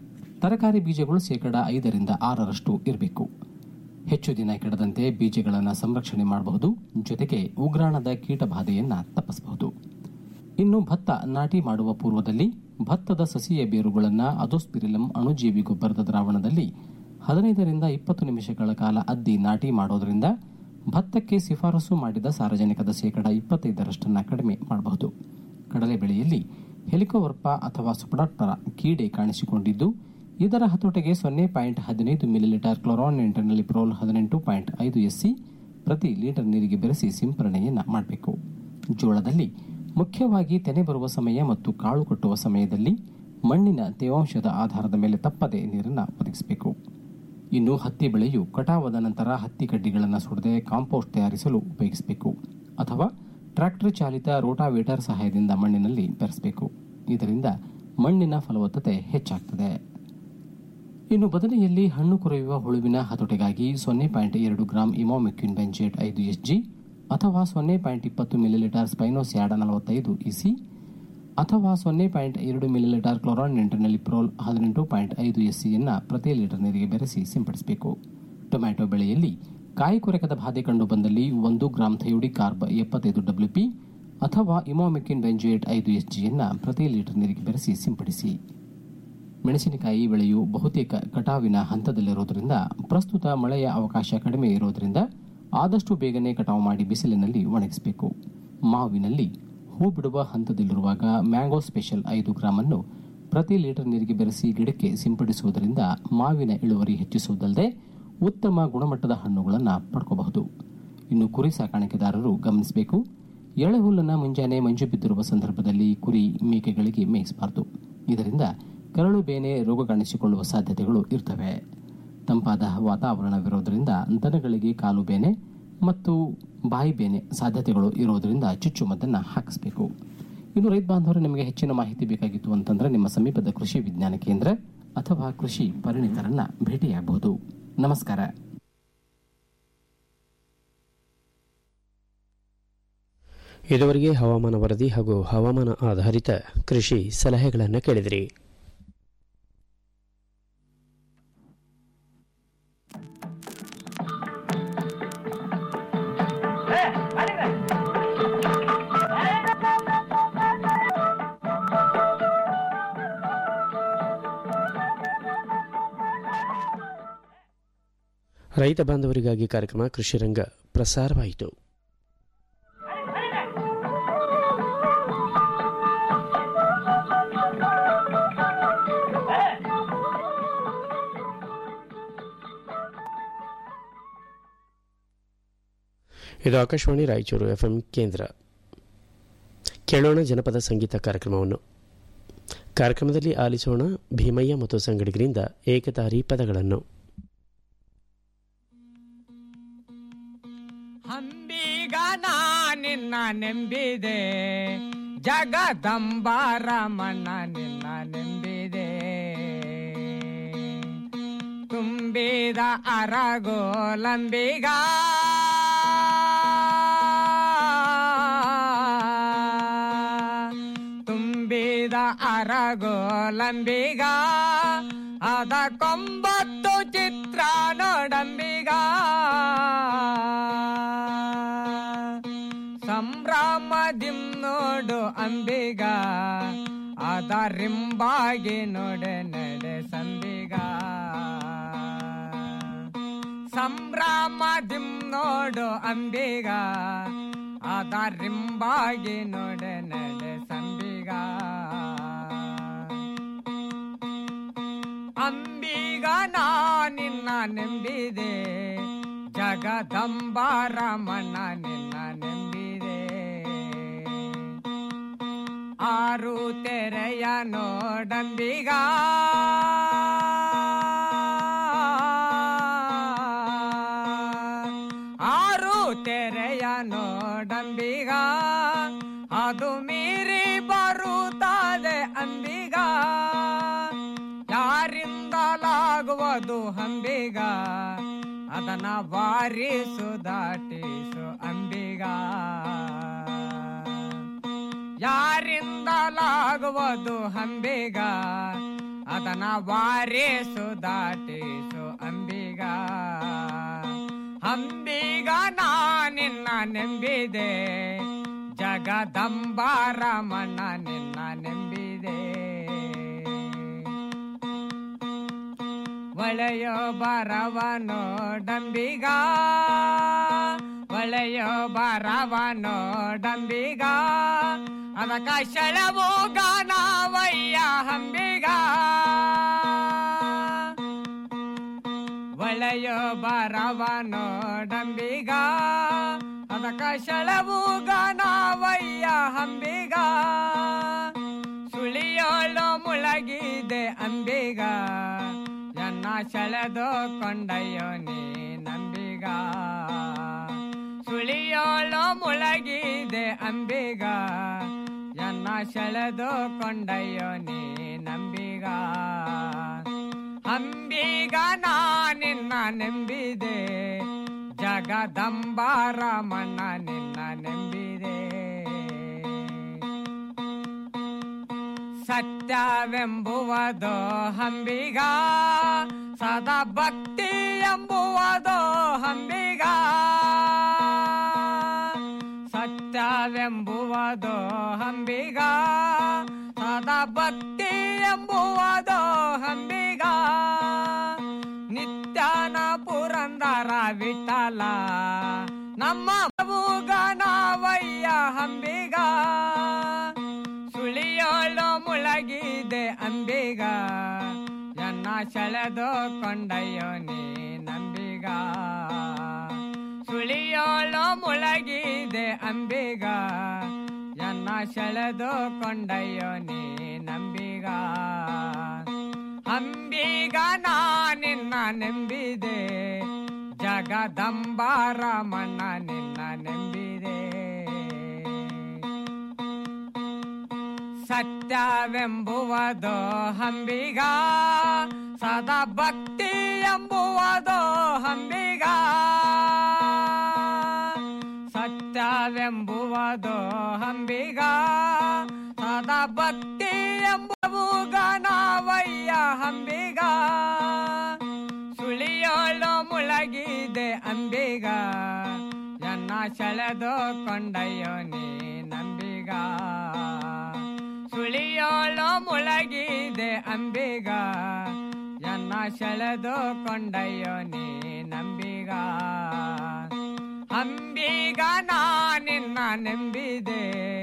ತರಕಾರಿ ಬೀಜಗಳು ಶೇಕಡ ಐದರಿಂದ ಆರರಷ್ಟು ಇರಬೇಕು ಹೆಚ್ಚು ದಿನ ಕೆಡದಂತೆ ಬೀಜಗಳನ್ನು ಸಂರಕ್ಷಣೆ ಮಾಡಬಹುದು ಜೊತೆಗೆ ಉಗ್ರಾಣದ ಕೀಟ ಬಾಧೆಯನ್ನು ತಪ್ಪಿಸಬಹುದು ಇನ್ನು ಭತ್ತ ನಾಟಿ ಮಾಡುವ ಪೂರ್ವದಲ್ಲಿ ಭತ್ತದ ಸಸಿಯ ಬೇರುಗಳನ್ನು ಅಜೋಸ್ಪಿರಿಲಂ ಅಣುಜೀವಿ ಗೊಬ್ಬರದ ದ್ರಾವಣದಲ್ಲಿ ಹದಿನೈದರಿಂದ ಇಪ್ಪತ್ತು ನಿಮಿಷಗಳ ಕಾಲ ಅದ್ದಿ ನಾಟಿ ಮಾಡೋದರಿಂದ ಭತ್ತಕ್ಕೆ ಶಿಫಾರಸು ಮಾಡಿದ ಸಾರಜನಕದ ಶೇಕಡ ಇಪ್ಪತ್ತೈದರಷ್ಟನ್ನು ಕಡಿಮೆ ಮಾಡಬಹುದು ಕಡಲೆ ಬೆಳೆಯಲ್ಲಿ ಹೆಲಿಕೋವರ್ಪ ಅಥವಾ ಸುಪಡಾಕ್ಟರ ಕೀಡೆ ಕಾಣಿಸಿಕೊಂಡಿದ್ದು ಇದರ ಹತೋಟಿಗೆ ಸೊನ್ನೆ ಪಾಯಿಂಟ್ ಹದಿನೈದು ಮಿಲಿಲೀಟರ್ ಕ್ಲೋರಾನ್ ಇಂಟರ್ನಲಿಪ್ರೋಲ್ ಹದಿನೆಂಟು ಪಾಯಿಂಟ್ ಐದು ಎಸ್ಸಿ ಪ್ರತಿ ಲೀಟರ್ ನೀರಿಗೆ ಬೆರೆಸಿ ಸಿಂಪರಣೆಯನ್ನು ಮಾಡಬೇಕು ಜೋಳದಲ್ಲಿ ಮುಖ್ಯವಾಗಿ ತೆನೆ ಬರುವ ಸಮಯ ಮತ್ತು ಕಾಳು ಕಟ್ಟುವ ಸಮಯದಲ್ಲಿ ಮಣ್ಣಿನ ತೇವಾಂಶದ ಆಧಾರದ ಮೇಲೆ ತಪ್ಪದೆ ನೀರನ್ನು ಒದಗಿಸಬೇಕು ಇನ್ನು ಹತ್ತಿ ಬೆಳೆಯು ಕಟಾವಾದ ನಂತರ ಹತ್ತಿ ಕಡ್ಡಿಗಳನ್ನು ಸುಡದೆ ಕಾಂಪೋಸ್ಟ್ ತಯಾರಿಸಲು ಉಪಯೋಗಿಸಬೇಕು ಅಥವಾ ಟ್ರ್ಯಾಕ್ಟರ್ ಚಾಲಿತ ರೋಟಾವೇಟರ್ ಸಹಾಯದಿಂದ ಮಣ್ಣಿನಲ್ಲಿ ಬೆರೆಸಬೇಕು ಇದರಿಂದ ಮಣ್ಣಿನ ಫಲವತ್ತತೆ ಹೆಚ್ಚಾಗ್ತದೆ ಇನ್ನು ಬದನೆಯಲ್ಲಿ ಹಣ್ಣು ಕೊರೆಯುವ ಹುಳುವಿನ ಹತೋಟಿಗಾಗಿ ಸೊನ್ನೆ ಪಾಯಿಂಟ್ ಎರಡು ಗ್ರಾಂ ಇಮೋಮಿಕ್ವಿನ್ ಬೆಂಜೇಟ್ ಐದು ಎಸ್ಜಿ ಅಥವಾ ಸೊನ್ನೆ ಪಾಯಿಂಟ್ ಇಪ್ಪತ್ತು ಮಿಲಿಲೀಟರ್ ಸ್ಪೈನೋಸ್ಯಾಡ ನಲವತ್ತೈದು ಇಸಿ ಅಥವಾ ಸೊನ್ನೆ ಪಾಯಿಂಟ್ ಎರಡು ಮಿಲಿಲೀಟರ್ ಕ್ಲೋರಾನ್ ಇಂಟರ್ನಲಿಪ್ರೋಲ್ ಹದಿನೆಂಟು ಪಾಯಿಂಟ್ ಐದು ಎಸ್ಸಿಯನ್ನು ಪ್ರತಿ ಲೀಟರ್ ನೀರಿಗೆ ಬೆರೆಸಿ ಸಿಂಪಡಿಸಬೇಕು ಟೊಮ್ಯಾಟೊ ಬೆಳೆಯಲ್ಲಿ ಕಾಯಿ ಕೊರಕದ ಬಾಧೆ ಕಂಡು ಬಂದಲ್ಲಿ ಒಂದು ಗ್ರಾಂ ಥೈಯುಡಿ ಕಾರ್ಬ್ ಎಪ್ಪತ್ತೈದು ಡಬ್ಲ್ಯೂಪಿ ಅಥವಾ ಇಮೋಮಿಕ್ವಿನ್ ಬೆಂಜೇಟ್ ಐದು ಎಸ್ಜಿಯನ್ನು ಪ್ರತಿ ಲೀಟರ್ ನೀರಿಗೆ ಬೆರೆಸಿ ಸಿಂಪಡಿಸಿ ಮೆಣಸಿನಕಾಯಿ ಬೆಳೆಯು ಬಹುತೇಕ ಕಟಾವಿನ ಹಂತದಲ್ಲಿರುವುದರಿಂದ ಪ್ರಸ್ತುತ ಮಳೆಯ ಅವಕಾಶ ಕಡಿಮೆ ಇರುವುದರಿಂದ ಆದಷ್ಟು ಬೇಗನೆ ಕಟಾವು ಮಾಡಿ ಬಿಸಿಲಿನಲ್ಲಿ ಒಣಗಿಸಬೇಕು ಮಾವಿನಲ್ಲಿ ಹೂ ಬಿಡುವ ಹಂತದಲ್ಲಿರುವಾಗ ಮ್ಯಾಂಗೋ ಸ್ಪೆಷಲ್ ಐದು ಗ್ರಾಮ್ ಅನ್ನು ಪ್ರತಿ ಲೀಟರ್ ನೀರಿಗೆ ಬೆರೆಸಿ ಗಿಡಕ್ಕೆ ಸಿಂಪಡಿಸುವುದರಿಂದ ಮಾವಿನ ಇಳುವರಿ ಹೆಚ್ಚಿಸುವುದಲ್ಲದೆ ಉತ್ತಮ ಗುಣಮಟ್ಟದ ಹಣ್ಣುಗಳನ್ನು ಪಡ್ಕೋಬಹುದು ಇನ್ನು ಕುರಿ ಸಾಕಾಣಿಕೆದಾರರು ಗಮನಿಸಬೇಕು ಎಳೆ ಹುಲ್ಲನ್ನು ಮುಂಜಾನೆ ಮಂಜು ಬಿದ್ದಿರುವ ಸಂದರ್ಭದಲ್ಲಿ ಕುರಿ ಮೇಕೆಗಳಿಗೆ ಮೇಯಿಸಬಾರದು ಇದರಿಂದ ಕರಳು ಬೇನೆ ರೋಗ ಕಾಣಿಸಿಕೊಳ್ಳುವ ಸಾಧ್ಯತೆಗಳು ಇರ್ತವೆ ತಂಪಾದ ವಾತಾವರಣವಿರೋದರಿಂದ ದನಗಳಿಗೆ ಕಾಲು ಬೇನೆ ಮತ್ತು ಬಾಯಿ ಬೇನೆ ಸಾಧ್ಯತೆಗಳು ಇರೋದರಿಂದ ಚುಚ್ಚುಮದ್ದನ್ನು ಹಾಕಿಸಬೇಕು ಇನ್ನು ರೈತ ಬಾಂಧವರು ನಿಮಗೆ ಹೆಚ್ಚಿನ ಮಾಹಿತಿ ಬೇಕಾಗಿತ್ತು ಅಂತಂದ್ರೆ ನಿಮ್ಮ ಸಮೀಪದ ಕೃಷಿ ವಿಜ್ಞಾನ ಕೇಂದ್ರ ಅಥವಾ ಕೃಷಿ ಪರಿಣಿತರನ್ನ ಭೇಟಿಯಾಗಬಹುದು ನಮಸ್ಕಾರ ಇದುವರೆಗೆ ಹವಾಮಾನ ವರದಿ ಹಾಗೂ ಹವಾಮಾನ ಆಧಾರಿತ ಕೃಷಿ ಸಲಹೆಗಳನ್ನು ಕೇಳಿದಿರಿ ರೈತ ಬಾಂಧವರಿಗಾಗಿ ಕಾರ್ಯಕ್ರಮ ಕೃಷಿರಂಗ ಪ್ರಸಾರವಾಯಿತು ಇದು ಆಕಾಶವಾಣಿ ರಾಯಚೂರು ಎಫ್ಎಂ ಕೇಂದ್ರ ಕೇಳೋಣ ಜನಪದ ಸಂಗೀತ ಕಾರ್ಯಕ್ರಮವನ್ನು ಕಾರ್ಯಕ್ರಮದಲ್ಲಿ ಆಲಿಸೋಣ ಭೀಮಯ್ಯ ಮತ್ತು ಸಂಗಡಿಗರಿಂದ ಏಕತಾರಿ ಪದಗಳನ್ನು ಅಂಬೀಗ ನಾ ನಿನ್ನ ನೆಂಬಿದೆ ಜಗದಂಬಾರಮಣ ನಿನ್ನ ನೆಂಬಿದೆ ತುಂಬಿದ ಅರಗೋಲಂಬಿಗ ತುಂಬಿದ ಅರಗೋಲಂಬಿಗ ಅದ ಕೊಂಬತ್ತು ಚಿತ್ರ ನೋಡಂಬಿಗ ಸಂಭ್ರಮದಿಂ ನೋಡು ಅಂಬಿಗ ಅದ ರಿಂಬಾಗಿ ನೋಡೆ ನಡೆ ಸಂಬಿಗ ಸಂಭ್ರಮದಿಂ ನೋಡು ಅಂಬಿಗ ಅದ ರಿಂಬಾಗಿ ನೋಡೆ ನಡೆ ಸಂಬಿಗ ಅಂಬಿಗ ನಾ ನಿನ್ನ ನೆಂಬಿದೆ ಜಗದಂಬಾರಮಣ ನಿನ್ನ ನೆಂಬಿದೆ ಆರು ತೆರೆಯ ನೋಡಂಬಿಗ ಆರು ತೆರೆಯ ನೋಡಂಬಿಗ ಅದು ಮೀರಿ ಬರುತ್ತದೆ ಅಂಬಿಗ ಯಾರಿಂದಲಾಗುವುದು ಅಂಬಿಗ ಅದನ್ನ ವಾರಿಸು ದಾಟಿಸು ಅಂಬಿಗ ಯಾರಿಂದಲಾಗುವುದು ಅಂಬಿಗ ಅದನ್ನ ವಾರಿಸು ದಾಟಿಸು ಅಂಬಿಗ ಅಂಬಿಗ ನಾ ನಿನ್ನ ನೆಂಬಿದೆ ಜಗದಂಬಾರಮಣ ನಿನ್ನ ನೆಂಬಿದೆ ಒಳೆಯೋ ಬರವನೋ ಡಂಬಿಗ ಒಳೆಯೋ ಬರವನೋ ಡಂಬಿಗ ಅದಕ್ಕ ಶಳವೋ ಗಾನವಯ್ಯ ಹಂಬಿಗ ಒಳೆಯೋ ಬರವನೋ ಡಂಬಿಗ ಅದಕ್ಕ ಶಳವು ಗಾನವಯ್ಯ ಹಂಬಿಗ ಸುಳಿಯೋಳು ಮುಳಗಿದೆ ಅಂಬಿಗ ಎನ್ನ ಸೆಳೆದು ಕೊಂಡಯ್ಯೋ ನೀ ನಂಬಿಗ ಸುಳಿಯೋಳು ಮುಳಗಿದೆ ಅಂಬಿಗ ಎನ್ನ ಸೆಳೆದು ಕೊಂಡಯ್ಯೋ ನೀ ನಂಬಿಗ ಅಂಬಿಗ ನಾ ನಿನ್ನ ನೆಂಬಿದೆ ಜಗದಂಬಾರಮಣ ನಿನ್ನ ನೆಂಬಿದೆ ಸತ್ಯವೆಂಬುವುದೋ ಹಂಬಿಗ ಸದಾ ಭಕ್ತಿ ಎಂಬುವುದೋ ಹಂಬಿಗ ಸತ್ಯವೆಂಬುವುದೋ ಹಂಬಿಗ ಸದಾ ಭಕ್ತಿ ಎಂಬುವುದೋ ಹಂಬಿಗ ನಿತ್ಯನ ಪುರಂದರ ವಿಠಲ ನಮ್ಮ ಗಣವಯ್ಯ ಹಂಬಿಗ ಸುಳಿಯೋಳು ಮುಳಗಿದೆ ಅಂಬಿಗ ಎನ್ನ ಸೆಳೆದು ಕೊಂಡಯ್ಯೋ ನೀ ನಂಬಿಗ ಸುಳಿಯೋಳು ಮುಳಗಿದೆ ಅಂಬಿಗ ಎನ್ನ ಸೆಳೆದು ಕೊಂಡಯ್ಯೋ ನೀ ನಂಬಿಗ ಅಂಬಿಗ ನಾ ನಿನ್ನ ನೆಂಬಿದೆ ಜಗದಂಬಾರಮಣ ನಿನ್ನ ನೆಂಬಿದೆ ಸತ್ಯವೆಂಬುವುದೋ ಹಂಬಿಗ ಸದಾ ಭಕ್ತಿ ಎಂಬುವುದೋ ಹಂಬಿಗ ಸತ್ಯವೆಂಬುವುದೋ ಹಂಬಿಗ ಸದಾ ಭಕ್ತಿ ಎಂಬುವು ಗಣವಯ್ಯ ಹಂಬಿಗ ಸುಳಿಯೋಳು ಮುಳಗಿದೆ ಅಂಬಿಗ ಎನ್ನ ಸೆಳೆದು ಕೊಂಡಯ್ಯೋ ನೀ ನಂಬಿಗ ಸುಳಿಯೋಳು ಮುಳಗಿದೆ ಅಂಬಿಗ ಎನ್ನ ಸೆಳೆದು ಕೊಂಡಯ್ಯೋ ನೀ ನಂಬಿಗ ನಂಬಿಗ ಅಂಬಿಗ ನಾ ನಿನ್ನ ನೆಂಬಿದೆ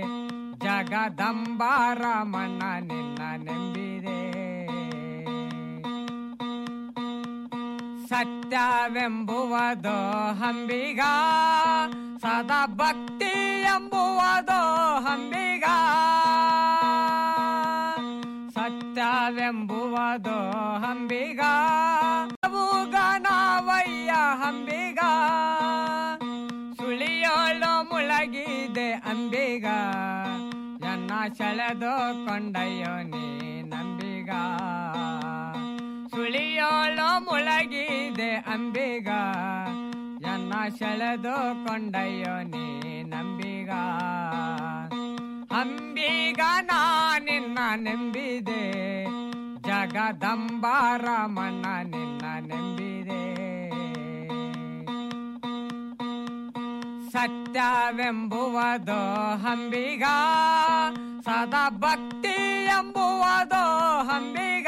ಜಗದಂಬಾರಮಣ ನಿನ್ನ ನೆಂಬಿದೆ ಸತ್ಯವೆಂಬುವದೋ ಹಂಬಿಗ ಸದಾ ಭಕ್ತಿ ಎಂಬುವದೋ ಹಂಬಿಗ ಸತ್ಯವೆಂಬುವದೋ ಹಂಬಿಗ ಗಣವಯ್ಯ ಹಂಬಿಗ ಸುಳಿಯೋಳು ಮುಳಗಿದೆ ಅಂಬಿಗ ಎನ್ನ ಸೆಳೆದು ಕೊಂಡಯ್ಯೋ ನೀ ನಂಬಿಗ ಸುಳಿಯೋಳು ಮುಳಗಿದೆ ಅಂಬಿಗ ಎನ್ನ ಸೆಳೆದು ಕೊಂಡಯ್ಯೋ ನೀ ನಂಬಿಗ ಅಂಬಿಗ ನಾ ನಿನ್ನ ನೆಂಬಿದೆ ಜಗದಂಬಾರಮಣ ನಿನ್ನ ನೆಂಬಿದೆ ಸತ್ಯವೆಂಬುವದೋ ಹಂಬಿಗ ಸದಾ ಭಕ್ತಿ ಎಂಬುವದೋ ಹಂಬಿಗ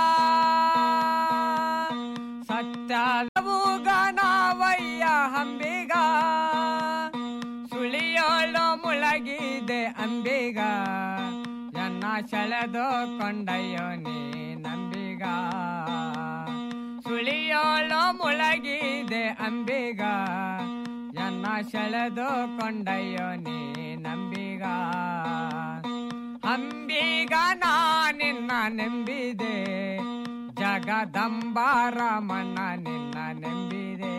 ಸತ್ಯವು ಗಣವಯ್ಯ ಹಂಬಿಗ ಸುಳಿಯೋಳು ಮುಳಗಿದೆ ಅಂಬಿಗ ಎನ್ನ ಸೆಳೆದು ಕೊಂಡಯ್ಯೋ ನೀ ನಂಬಿಗ ಸುಳಿಯೋಳು ಮುಳಗಿದೆ ಅಂಬಿಗ ಎನ್ನ ಸೆಳೆದು ಕೊಂಡಯ್ಯೋ ನೀ ನಂಬಿಗ ಅಂಬಿಗ ನಾ ನಿನ್ನ ನೆಂಬಿದೆ ಜಗದಂಬಾರಮಣ ನಿನ್ನ ನೆಂಬಿದೆ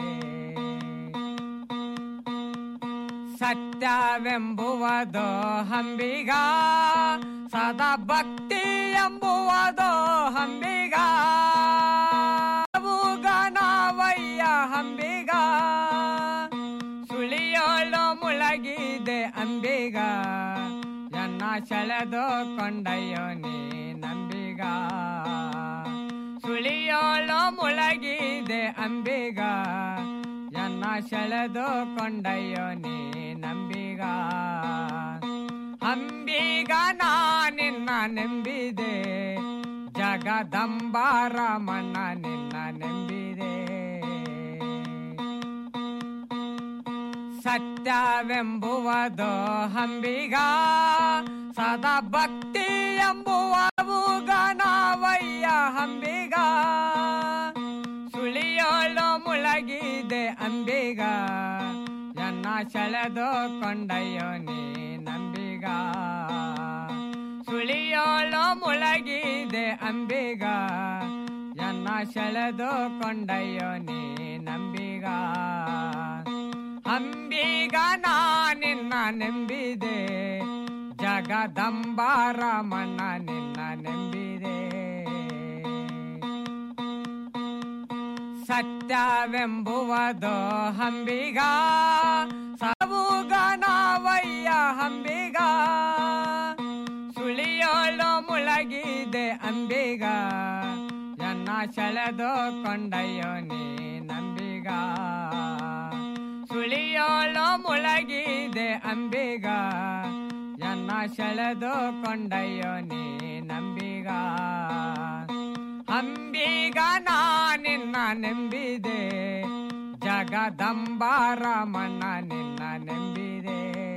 ಸತ್ಯವೆಂಬುವದೋ ಹಂಬಿಗ ಸದಾ ಭಕ್ತಿ ಎಂಬುವದೋ ಹಂಬಿಗ ಗಣವಯ್ಯ ಹಂಬಿಗ ಸುಳಿಯೋಳು ಮುಳಗಿದೆ ಅಂಬಿಗ ಎನ್ನ ಸೆಳೆದು ಕೊಂಡಯ್ಯೋ ನೀ ನಂಬಿಗ ಸುಳಿಯೋಳು ಮುಳಗಿದೆ ಅಂಬಿಗ ಎನ್ನ ಸೆಳೆದು ಕೊಂಡಯ್ಯೋ ನೀ ನಂಬಿಗ ಅಂಬಿಗ ನಾ ನಿನ್ನ ನೆಂಬಿದೆ ಜಗದಂಬಾರಮಣ ನಿನ್ನ ನೆಂಬಿದೆ ಸತ್ಯವೆಂಬುವದೋ ಹಂಬಿಗ ಸದಾ ಭಕ್ತಿ ಎಂಬುವವು ಗಣವಯ್ಯ ಹಂಬಿಗ ಸುಳಿಯೋಳು ಮುಳಗಿದೆ ಅಂಬಿಗ ಎನ್ನ ಸೆಳೆದು ಕೊಂಡಯ್ಯೋ ನೀ ನಂಬಿಗ ಸುಳಿಯೋಳು ಮುಳಗಿದೆ ಅಂಬಿಗ ಎನ್ನ ಸೆಳೆದು ಕೊಂಡಯ್ಯೋ ನೀ ನಂಬಿಗ ಅಂಬಿಗ ನಾ ನಿನ್ನ ನೆಂಬಿದೆ ಜಗದಂಬಾರಮಣ ನಿನ್ನ ನೆಂಬಿದೆ ಸತ್ಯವೆಂಬುವದೋ ಹಂಬಿಗ ಸವು ಗಣವಯ್ಯ ಹಂಬಿಗ ಸುಳಿಯೋಳು ಮುಳಗಿದೆ ಅಂಬಿಗ ಎನ್ನ ಸೆಳೆದು ಕೊಂಡಯ್ಯೋ ನೀ ನಂಬಿಗ ಸುಳಿಯೋಳು ಮುಳಗಿದೆ ಅಂಬಿಗ ಎನ್ನ ಸೆಳೆದು ಕೊಂಡಯ್ಯೋ ನೀ ನಂಬಿಗ ಅಂಬಿಗ ನಾ ನಿನ್ನ ನೆಂಬಿದೆ ಜಗದಂಬಾರಮಣ ನಿನ್ನ ನೆಂಬಿದೆ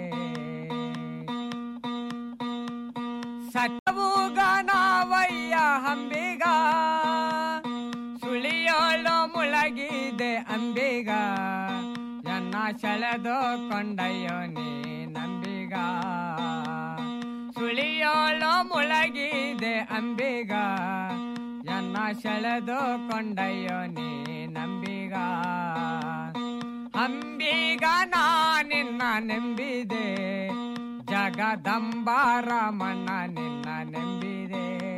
ಸತ್ಯವು ಗಣವಯ್ಯ ಹಂಬಿಗ ಸುಳಿಯೋಳು ಮುಳಗಿದೆ ಅಂಬಿಗ ಎನ್ನ ಸೆಳೆದು ಕೊಂಡಯ್ಯೋ ನೀ ನಂಬಿಗ ಸುಳಿಯೋಳು ಮುಳಗಿದೆ ಅಂಬಿಗ ಎನ್ನ ಸೆಳೆದು ಕೊಂಡಯ್ಯೋ ನೀ ನಂಬಿಗ ಅಂಬಿಗ ನಾ ನಿನ್ನ ನೆಂಬಿದೆ ಜಗದಂಬಾರಮಣ ನಿನ್ನ ನೆಂಬಿದೆ